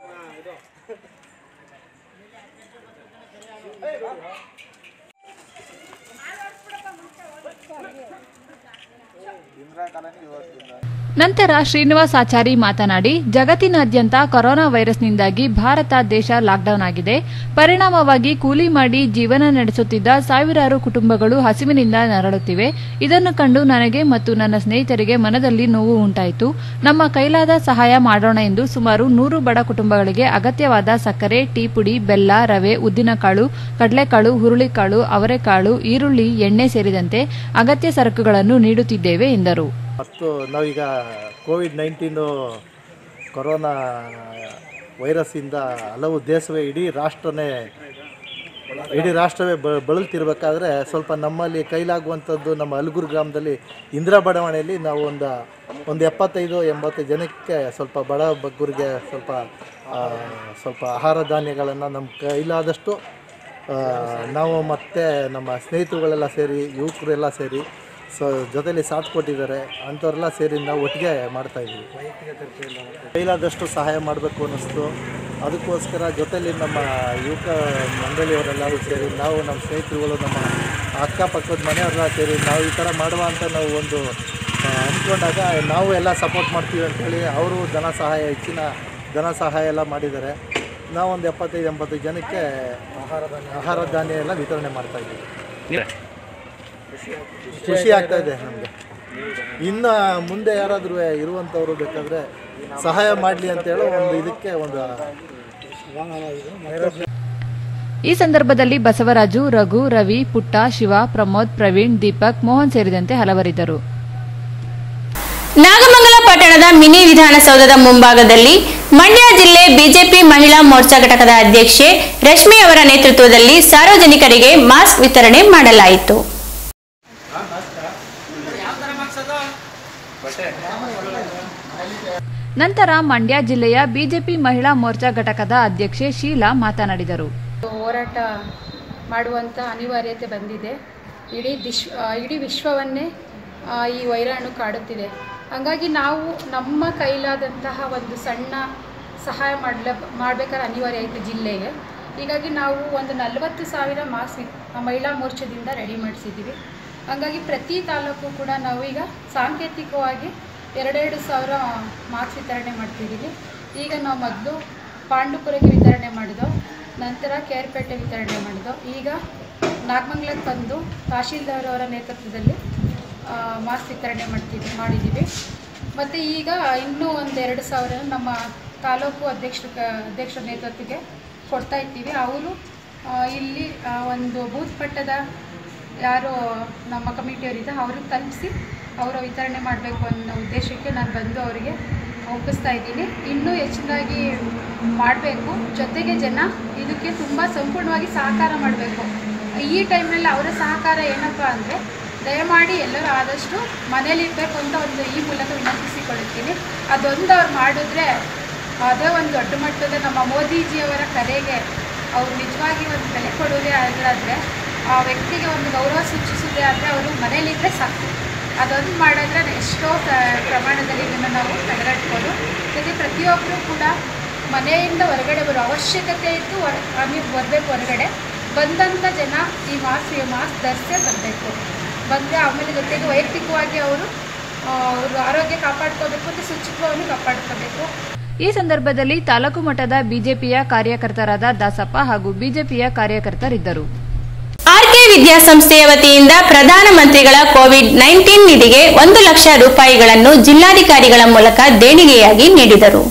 ನಂತರ ಶ್ರೀನಿವಾಸ್ ಆಚಾರಿ ಮಾತನಾಡಿ ಜಗತ್ತಿನಾದ್ಯಂತ ಕೊರೋನಾ ವೈರಸ್ನಿಂದಾಗಿ ಭಾರತ ದೇಶ ಲಾಕ್ಡೌನ್ ಆಗಿದೆ ಪರಿಣಾಮವಾಗಿ ಕೂಲಿ ಮಾಡಿ ಜೀವನ ನಡೆಸುತ್ತಿದ್ದ ಸಾವಿರಾರು ಕುಟುಂಬಗಳು ಹಸಿವಿನಿಂದ ನರಳುತ್ತಿವೆ ಇದನ್ನು ಕಂಡು ನನಗೆ ಮತ್ತು ನನ್ನ ಸ್ನೇಹಿತರಿಗೆ ಮನದಲ್ಲಿ ನೋವು ಉಂಟಾಯಿತು ನಮ್ಮ ಕೈಲಾದ ಸಹಾಯ ಮಾಡೋಣ ಎಂದು ಸುಮಾರು ನೂರು ಬಡ ಕುಟುಂಬಗಳಿಗೆ ಅಗತ್ಯವಾದ ಸಕ್ಕರೆ ಟೀ ಪುಡಿ ಬೆಲ್ಲ ರವೆ ಉದ್ದಿನಕಾಳು ಕಡಲೆಕಾಳು ಹುರುಳಿಕಾಳು ಅವರೆಕಾಳು ಈರುಳ್ಳಿ ಎಣ್ಣೆ ಸೇರಿದಂತೆ ಅಗತ್ಯ ಸರಕುಗಳನ್ನು ನೀಡುತ್ತಿದ್ದೇವೆ ಎಂದರು ಮತ್ತು ನಾವೀಗ ಕೋವಿಡ್ ನೈನ್ಟೀನು ಕೊರೋನಾ ವೈರಸ್ಸಿಂದ ಹಲವು ದೇಶವೇ ಇಡೀ ರಾಷ್ಟ್ರನೇ ಇಡೀ ರಾಷ್ಟ್ರವೇ ಬ ಬಳಲ್ತಿರ್ಬೇಕಾದ್ರೆ ಸ್ವಲ್ಪ ನಮ್ಮಲ್ಲಿ ಕೈಲಾಗುವಂಥದ್ದು ನಮ್ಮ ಹಲಗೂರು ಗ್ರಾಮದಲ್ಲಿ ಇಂದಿರಾ ಬಡಾವಣೆಯಲ್ಲಿ ನಾವು ಒಂದು ಒಂದು ಎಪ್ಪತ್ತೈದು ಎಂಬತ್ತು ಜನಕ್ಕೆ ಸ್ವಲ್ಪ ಬಡ ಬಗ್ಗರಿಗೆ ಸ್ವಲ್ಪ ಆ, ಸ್ವಲ್ಪ ಆಹಾರ ಧಾನ್ಯಗಳನ್ನು ನಮ್ಮ ಕೈಲಾದಷ್ಟು ಆ, ನಾವು ಮತ್ತು ನಮ್ಮ ಸ್ನೇಹಿತರುಗಳೆಲ್ಲ ಸೇರಿ ಯುವಕರೆಲ್ಲ ಸೇರಿ ಸೊ ಜೊತೆಲಿ ಸಾಥ್ ಕೊಟ್ಟಿದ್ದಾರೆ ಅಂಥವ್ರೆಲ್ಲ ಸೇರಿ ನಾವು ಒಟ್ಟಿಗೆ ಮಾಡ್ತಾಯಿದ್ವಿ ಕೈಲಾದಷ್ಟು ಸಹಾಯ ಮಾಡಬೇಕು ಅನ್ನಿಸ್ತು ಅದಕ್ಕೋಸ್ಕರ ಜೊತೆಲಿ ನಮ್ಮ ಯುವಕ ಮಂಡಳಿಯವರೆಲ್ಲರೂ ಸೇರಿ ನಾವು ನಮ್ಮ ಸ್ನೇಹಿತರುಗಳು ನಮ್ಮ ಅಕ್ಕಪಕ್ಕದ ಮನೆಯವರೆಲ್ಲ ಸೇರಿ ನಾವು ಈ ಥರ ಮಾಡುವ ಅಂತ ನಾವು ಒಂದು ಆ, ಅಂದ್ಕೊಂಡಾಗ ನಾವು ಎಲ್ಲ ಸಪೋರ್ಟ್ ಮಾಡ್ತೀವಿ ಅಂತೇಳಿ ಅವರು ಧನ ಸಹಾಯ ಹೆಚ್ಚಿನ ಧನ ಸಹಾಯ ಎಲ್ಲ ಮಾಡಿದ್ದಾರೆ ನಾವೊಂದು ಎಪ್ಪತ್ತೈದು ಎಂಬತ್ತೈದು ಜನಕ್ಕೆ ಆಹಾರ ಧಾನ್ಯ ಆಹಾರ ಧಾನ್ಯ ಎಲ್ಲ ವಿತರಣೆ ಮಾಡ್ತಾಯಿದ್ದೀವಿ ಖುಷಿ ಆಗ್ತಾ ಇದೆ ನಮಗೆ ಇನ್ನು ಮುಂದೆ ಯಾರಾದರೂ ಇರುವಂಥವ್ರು ಬೇಕಾದರೆ ಸಹಾಯ ಮಾಡಲಿ ಅಂತೇಳೋ ಒಂದು ಇದಕ್ಕೆ ಒಂದು ಈ ಸಂದರ್ಭದಲ್ಲಿ ಬಸವರಾಜು ರಘು ರವಿ ಪುಟ್ಟ ಶಿವ ಪ್ರಮೋದ್ ಪ್ರವೀಣ್ ದೀಪಕ್ ಮೋಹನ್ ಸೇರಿದಂತೆ ಹಲವರಿದ್ದರು ನಾಗಮಂಗಲ ಪಟ್ಟಣದ ಮಿನಿ ವಿಧಾನಸೌಧದ ಮುಂಭಾಗದಲ್ಲಿ ಮಂಡ್ಯ ಜಿಲ್ಲೆ ಬಿಜೆಪಿ ಮಹಿಳಾ ಮೋರ್ಚಾ ಘಟಕದ ಅಧ್ಯಕ್ಷೆ ರಶ್ಮಿ ಅವರ ನೇತೃತ್ವದಲ್ಲಿ ಸಾರ್ವಜನಿಕರಿಗೆ ಮಾಸ್ಕ್ ವಿತರಣೆ ಮಾಡಲಾಯಿತು ನಂತರ ಮಂಡ್ಯ ಜಿಲ್ಲೆಯ ಬಿಜೆಪಿ ಮಹಿಳಾ ಮೋರ್ಚಾ ಘಟಕದ ಅಧ್ಯಕ್ಷೆ ಶೀಲಾ ಮಾತನಾಡಿದರು ಹೋರಾಟ ಮಾಡುವಂಥ ಅನಿವಾರ್ಯತೆ ಬಂದಿದೆ ಇಡೀ ದಿಶ್ ಆ, ಇಡೀ ವಿಶ್ವವನ್ನೇ ಆ, ಈ ವೈರಾಣು ಕಾಡುತ್ತಿದೆ ಹಾಗಾಗಿ ನಾವು ನಮ್ಮ ಕೈಲಾದಂತಹ ಒಂದು ಸಣ್ಣ ಸಹಾಯ ಮಾಡಲ ಮಾಡಬೇಕಾದ್ರೆ ಅನಿವಾರ್ಯ ಆಯಿತು ಜಿಲ್ಲೆಗೆ ಹೀಗಾಗಿ ನಾವು ಒಂದು ನಲವತ್ತು ಸಾವಿರ ಮಾಸ್ಕ್ ಮಹಿಳಾ ಮೋರ್ಚಾದಿಂದ ರೆಡಿ ಮಾಡಿಸಿದ್ದೀವಿ ಹಾಗಾಗಿ ಪ್ರತಿ ತಾಲೂಕು ಕೂಡ ನಾವು ಈಗ ಸಾಂಕೇತಿಕವಾಗಿ ಎರಡೆರಡು ಸಾವಿರ ಮಾಸ್ಕ್ ವಿತರಣೆ ಮಾಡ್ತಿದ್ದೀವಿ ಈಗ ನಾವು ಮೊದಲು ಪಾಂಡುಪುರಕ್ಕೆ ವಿತರಣೆ ಮಾಡಿದೋ ನಂತರ ಕೇರ್ಪೇಟೆ ವಿತರಣೆ ಮಾಡಿದೋ ಈಗ ನಾಗಮಂಗಲಕ್ಕೆ ಬಂದು ತಹಶೀಲ್ದಾರ್ ಅವರ ನೇತೃತ್ವದಲ್ಲಿ ಆ, ಮಾಸ್ಕ್ ವಿತರಣೆ ಮಾಡ್ತೀವಿ ಮಾಡಿದ್ದೀವಿ ಮತ್ತು ಈಗ ಇನ್ನೂ ಒಂದು ಎರಡು ಸಾವಿರ ನಮ್ಮ ತಾಲೂಕು ಅಧ್ಯಕ್ಷರ ಕ- ಅಧ್ಯಕ್ಷರ ನೇತೃತ್ವಕ್ಕೆ ಕೊಡ್ತಾ ಇದ್ದೀವಿ ಅವರು ಆ, ಇಲ್ಲಿ ಆ, ಒಂದು ಬೂತ್ ಮಟ್ಟದ ಯಾರು ನಮ್ಮ ಕಮಿಟಿಯವರಿದ್ದ ಅವ್ರಿಗೆ ತಲುಪಿಸಿ ಅವರ ವಿತರಣೆ ಮಾಡಬೇಕು ಅನ್ನೋ ಉದ್ದೇಶಕ್ಕೆ ನಾನು ಬಂದು ಅವರಿಗೆ ಒಪ್ಪಿಸ್ತಾ ಇದ್ದೀನಿ ಇನ್ನೂ ಹೆಚ್ಚಿನಾಗಿ ಮಾಡಬೇಕು ಜೊತೆಗೆ ಜನ ಇದಕ್ಕೆ ತುಂಬ ಸಂಪೂರ್ಣವಾಗಿ ಸಹಕಾರ ಮಾಡಬೇಕು ಈ ಟೈಮ್ನಲ್ಲಿ ಅವರ ಸಹಕಾರ ಏನಪ್ಪ ಅಂದರೆ ದಯಮಾಡಿ ಎಲ್ಲರೂ ಆದಷ್ಟು ಮನೇಲಿ ಇರಬೇಕು ಅಂತ ಒಂದು ಈ ಮೂಲಕ ವಿನಂತಿಸಿಕೊಳ್ಳುತ್ತೀನಿ ಅದೊಂದು ಅವ್ರು ಮಾಡಿದ್ರೆ ಅದೇ ಒಂದು ದೊಡ್ಡ ಮಟ್ಟದ ನಮ್ಮ ಮೋದಿಜಿಯವರ ಕರೆಗೆ ಅವ್ರು ನಿಜವಾಗಿ ಒಂದು ಬೆಲೆ ಕೊಡೋದೇ ಆದರೆ ಆ ವ್ಯಕ್ತಿಗೆ ಒಂದು ಗೌರವ ಸೂಚಿಸೋದೇ ಆದರೆ ಅವರು ಮನೇಲಿದ್ದರೆ ಸಾಕು ಅದೊಂದು ಮಾಡಿದ್ರೆ ಎಷ್ಟೋ ಸ- ಪ್ರಮಾಣದಲ್ಲಿ ಇದನ್ನು ನಾವು ತಡೆಗಟ್ಬೋದು ಜೊತೆ ಪ್ರತಿಯೊಬ್ಬರು ಕೂಡ ಮನೆಯಿಂದ ಹೊರಗಡೆ ಬರೋ ಅವಶ್ಯಕತೆ ಇದ್ದು ಹೊರ ನೀವು ಬರಬೇಕು ಹೊರಗಡೆ ಬಂದಂಥ ಜನ ಈ ಮಾಸ್ಕ್ ಮಾಸ್ಕ್ ಧರಿಸೇ ಬರಬೇಕು ಬಂದರೆ ಆಮೇಲೆ ಜೊತೆಗೆ ವೈಯಕ್ತಿಕವಾಗಿ ಅವರು ಆ, ಅವರು ಆರೋಗ್ಯ ಕಾಪಾಡ್ಕೋಬೇಕು ಮತ್ತು ಶುಚಿತ್ವವನ್ನು ಕಾಪಾಡ್ಕೋಬೇಕು ಈ ಸಂದರ್ಭದಲ್ಲಿ ತಾಲೂಕು ಮಟ್ಟದ ಬಿಜೆಪಿಯ ಕಾರ್ಯಕರ್ತರಾದ ದಾಸಪ್ಪ ಹಾಗೂ ಬಿಜೆಪಿಯ ಕಾರ್ಯಕರ್ತರಿದ್ದರು ಆರ್ಕೆ ವಿದ್ಯಾಸಂಸ್ಥೆಯ ವತಿಯಿಂದ ಪ್ರಧಾನಮಂತ್ರಿಗಳ ಕೋವಿಡ್ ನೈನ್ಟೀನ್ ನಿಧಿಗೆ ಒಂದು ಲಕ್ಷ ರೂಪಾಯಿಗಳನ್ನು ಜಿಲ್ಲಾಧಿಕಾರಿಗಳ ಮೂಲಕ ದೇಣಿಗೆಯಾಗಿ ನೀಡಿದರು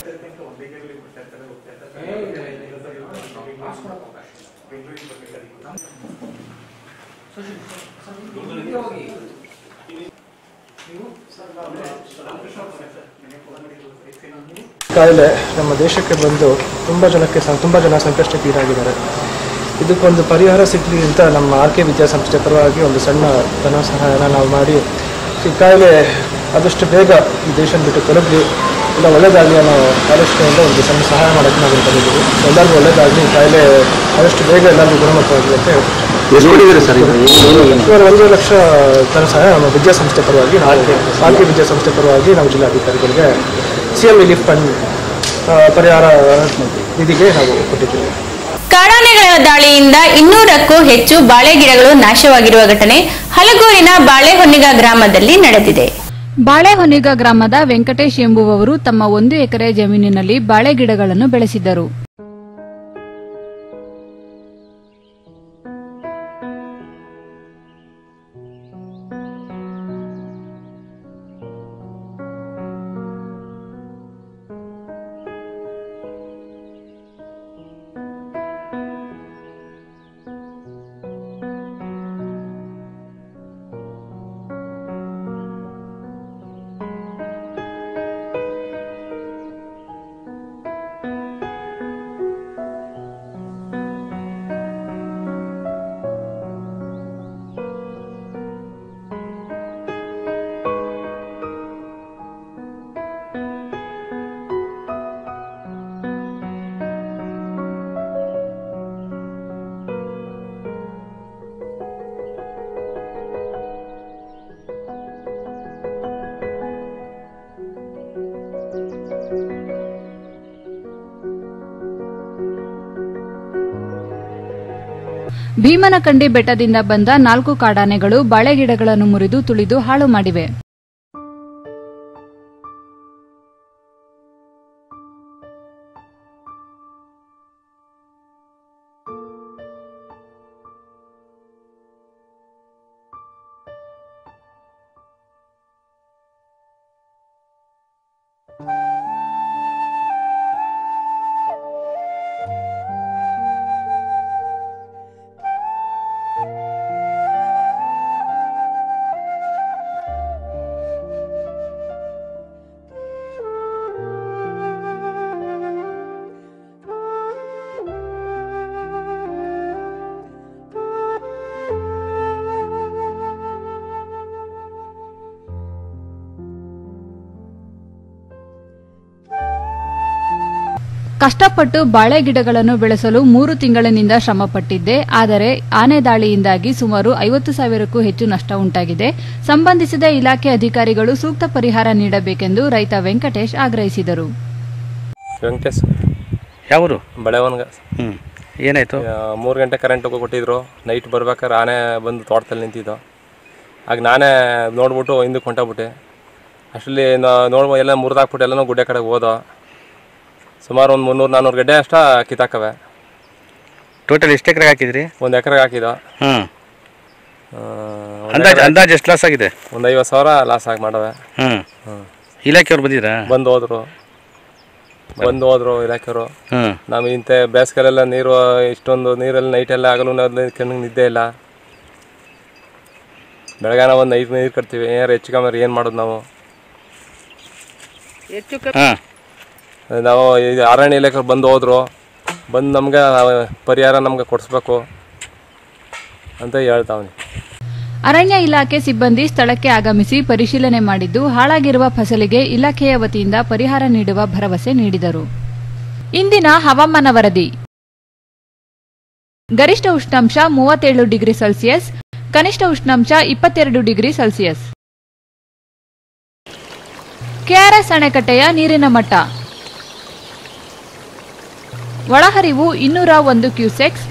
ಕಾಯಿಲೆ ನಮ್ಮ ದೇಶಕ್ಕೆ ಬಂದು ತುಂಬ ಜನಕ್ಕೆ ಸ- ತುಂಬ ಜನ ಸಂಕಷ್ಟಕ್ಕೀಡಾಗಿದ್ದಾರೆ ಇದಕ್ಕೊಂದು ಪರಿಹಾರ ಸಿಗಲಿ ಅಂತ ನಮ್ಮ ಆರ್ ಕೆ ವಿದ್ಯಾಸಂಸ್ಥೆ ಪರವಾಗಿ ಒಂದು ಸಣ್ಣ ಧನ ಸಹಾಯನ ನಾವು ಮಾಡಿ ಈ ಕಾಯಿಲೆ ಆದಷ್ಟು ಬೇಗ ಈ ದೇಶ ಬಿಟ್ಟು ತೊಲಗಲಿ ಇಲ್ಲ ಒಳ್ಳೇದಾಗಲಿ ಅನ್ನೋ ಆಲೋಚನೆಯಿಂದ ಒಂದು ಸಣ್ಣ ಸಹಾಯ ಮಾಡೋಕ್ಕೆ ನಾವು ಇಲ್ಲಿ ಬಂದಿದ್ದೀವಿ ಸೊ ಎಲ್ಲರಿಗೂ ಒಳ್ಳೇದಾಗಲಿ ಈ ಕಾಯಿಲೆ ಆದಷ್ಟು ಬೇಗ ಎಲ್ಲರಿಗೂ ಗುಣಮುಖವಾಗಲಿ ಅಂತ ಹೇಳ್ತೀನಿ ಎಷ್ಟು ಕೊಟ್ಟಿದ್ದೀರಿ ಸರ್ ಇದು? ಏನು- ಏನು? ಇವಾಗ ಒಂದು ಲಕ್ಷ ಧನ ಸಹಾಯ ನಮ್ಮ ವಿದ್ಯಾಸಂಸ್ಥೆ ಪರವಾಗಿ ಆರ್ ಕೆ ಆರ್ ಕೆ ವಿದ್ಯಾಸಂಸ್ಥೆ ಪರವಾಗಿ ನಾವು ಜಿಲ್ಲಾಧಿಕಾರಿಗಳಿಗೆ ಸಿ ಎಂ ರಿಲೀಫ್ ಫಂಡ್ ಆ, ಪರಿಹಾರ ನಿಧಿಗೆ ನಾವು ಕೊಟ್ಟಿದ್ದೀವಿ ಕಾಡಾನೆಗಳ ದಾಳಿಯಿಂದ ಇನ್ನೂರಕ್ಕೂ ಹೆಚ್ಚು ಬಾಳೆ ಗಿಡಗಳು ನಾಶವಾಗಿರುವ ಘಟನೆ ಹಲಗೂರಿನ ಬಾಳೆಹೊನ್ನಿಗ ಗ್ರಾಮದಲ್ಲಿ ನಡೆದಿದೆ ಬಾಳೆಹೊನ್ನಿಗ ಗ್ರಾಮದ ವೆಂಕಟೇಶ್ ಎಂಬುವವರು ತಮ್ಮ ಒಂದು ಎಕರೆ ಜಮೀನಿನಲ್ಲಿ ಬಾಳೆ ಗಿಡಗಳನ್ನು ಬೆಳೆಸಿದ್ದರು ಭೀಮನಕಂಡಿ ಬೆಟ್ಟದಿಂದ ಬಂದ ನಾಲ್ಕು ಕಾಡಾನೆಗಳು ಬಾಳೆ ಗಿಡಗಳನ್ನು ಮುರಿದು ತುಳಿದು ಹಾಳು ಮಾಡಿವೆ ಕಷ್ಟಪಟ್ಟು ಬಾಳೆ ಗಿಡಗಳನ್ನು ಬೆಳೆಸಲು ಮೂರು ತಿಂಗಳಿನಿಂದ ಶ್ರಮಪಟ್ಟಿದ್ದೆ ಆದರೆ ಆನೆ ದಾಳಿಯಿಂದಾಗಿ ಸುಮಾರು ಐವತ್ತು ಸಾವಿರಕ್ಕೂ ಹೆಚ್ಚು ನಷ್ಟ ಉಂಟಾಗಿದೆ ಸಂಬಂಧಿಸಿದ ಇಲಾಖೆ ಅಧಿಕಾರಿಗಳು ಸೂಕ್ತ ಪರಿಹಾರ ನೀಡಬೇಕೆಂದು ರೈತ ವೆಂಕಟೇಶ್ ಆಗ್ರಹಿಸಿದರು ವೆಂಕಟೇಶ್ ಯಾವರು ಬಳೆವನ್ಗ ಹ್ಞೂ ಏನಾಯಿತು ಮೂರು ಗಂಟೆ ಕರೆಂಟ್ ಕೊಟ್ಟಿದ್ರು ನೈಟ್ ಬರ್ಬೇಕಾದ್ರೆ ಆನೆ ಬಂದು ತೋಟದಲ್ಲಿ ನಿಂತಿದ್ದು ಆಗ ನಾನೇ ನೋಡ್ಬಿಟ್ಟು ಹಿಂದಕ್ಕೆ ಹೊಂಟೋಗ್ಬಿಟ್ಟೆ ಅಷ್ಟರಲ್ಲಿ ನೋಡ್ಬೋ ಎಲ್ಲ ಮುರಿದಾಕ್ಬಿಟ್ಟು ಎಲ್ಲನೂ ಗುಡ್ಡೆ ಕಡೆಗೆ ಹೋದೋ ಸುಮಾರು ಒಂದು ಮುನ್ನೂರು ನಾನ್ನೂರು ಗಡ್ಡೆ ಅಷ್ಟ ಕಿತ್ತಾಕವೆ ಟೋಟಲ್ ಎಷ್ಟು ಎಕರೆಗೆ ಹಾಕಿದ್ರಿ ಒಂದು ಎಕರೆಗೆ ಹಾಕಿದ್ದು ಹ್ಞೂ ಆ, ಒಂದ್ ಅಂದಾಜು ಎಕ್ರೆಗೆ ಅಂದಾಜು ಎಷ್ಟು ಲಾಸ್ ಆಗಿದೆ ಒಂದು ಐವತ್ತು ಸಾವಿರ ಲಾಸ್ ಆಗಿ ಮಾಡವೆ ಹ್ಞೂ ಹ್ಞೂ ಇಲಾಖೆಯವ್ರು ಬಂದಿರಾ ಬಂದು ಹೋದ್ರು ಬಂದು ಹೋದ್ರು ಇಲಾಖೆಯವರು ಹ್ಞೂ ನಾವು ಇಂಥ ಬೇಸಿಗೆಲೆಲ್ಲ ನೀರು ಇಷ್ಟೊಂದು ನೀರಲ್ಲಿ ನೈಟೆಲ್ಲ ಆಗಲೂ ಕಣ್ಣಿಗೆ ನಿದ್ದೆ ಇಲ್ಲ ಬೆಳಗಾನ ಒಂದು ನೈಟ್ ನೀರು ಕಟ್ತೀವಿ ಏನಾರು ಹೆಚ್ಚು ಕಮ್ಮಿ ಏನು ಮಾಡೋದು ನಾವು ಹಾಂ ನಾವು ಈಗ ಅರಣ್ಯ ಇಲಾಖೆಯವ್ರು ಬಂದು ಹೋದ್ರು ಬಂದು ನಮ್ಗೆ ಪರಿಹಾರ ನಮ್ಗೆ ಕೊಡಿಸ್ಬೇಕು ಅಂತ ಹೇಳ್ತಾವನಿ ಅರಣ್ಯ ಇಲಾಖೆ ಸಿಬ್ಬಂದಿ ಸ್ಥಳಕ್ಕೆ ಆಗಮಿಸಿ ಪರಿಶೀಲನೆ ಮಾಡಿದ್ದು ಹಾಳಾಗಿರುವ ಫಸಲಿಗೆ ಇಲಾಖೆಯ ವತಿಯಿಂದ ಪರಿಹಾರ ನೀಡುವ ಭರವಸೆ ನೀಡಿದರು ಇಂದಿನ ಹವಾಮಾನ ವರದಿ ಗರಿಷ್ಠ ಉಷ್ಣಾಂಶ ಮೂವತ್ತೇಳು ಡಿಗ್ರಿ ಸೆಲ್ಸಿಯಸ್ ಕನಿಷ್ಠ ಉಷ್ಣಾಂಶ ಇಪ್ಪತ್ತೆರಡು ಡಿಗ್ರಿ ಸೆಲ್ಸಿಯಸ್ ಕೆಆರ್ಎಸ್ ಅಣೆಕಟ್ಟೆಯ ನೀರಿನ ಮಟ್ಟ ಒಳಹರಿವು ಇನ್ನೂರ ಒಂದು ಕ್ಯೂಸೆಕ್ಸ್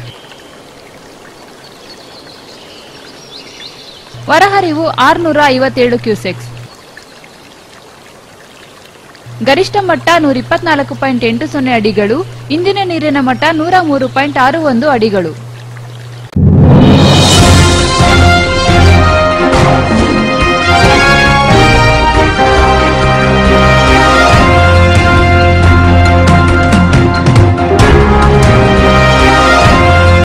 ಹೊರಹರಿವು ಆರುನೂರ ಐವತ್ತೇಳು ಕ್ಯೂಸೆಕ್ಸ್ ಗರಿಷ್ಠ ಮಟ್ಟ ನೂರ ಇಪ್ಪತ್ನಾಲ್ಕು ಪಾಯಿಂಟ್ ಎಂಟು ಸೊನ್ನೆ ಅಡಿಗಳು ಇಂದಿನ ನೀರಿನ ಮಟ್ಟ ನೂರ ಮೂರು ಪಾಯಿಂಟ್ ಆರು ಒಂದು ಅಡಿಗಳು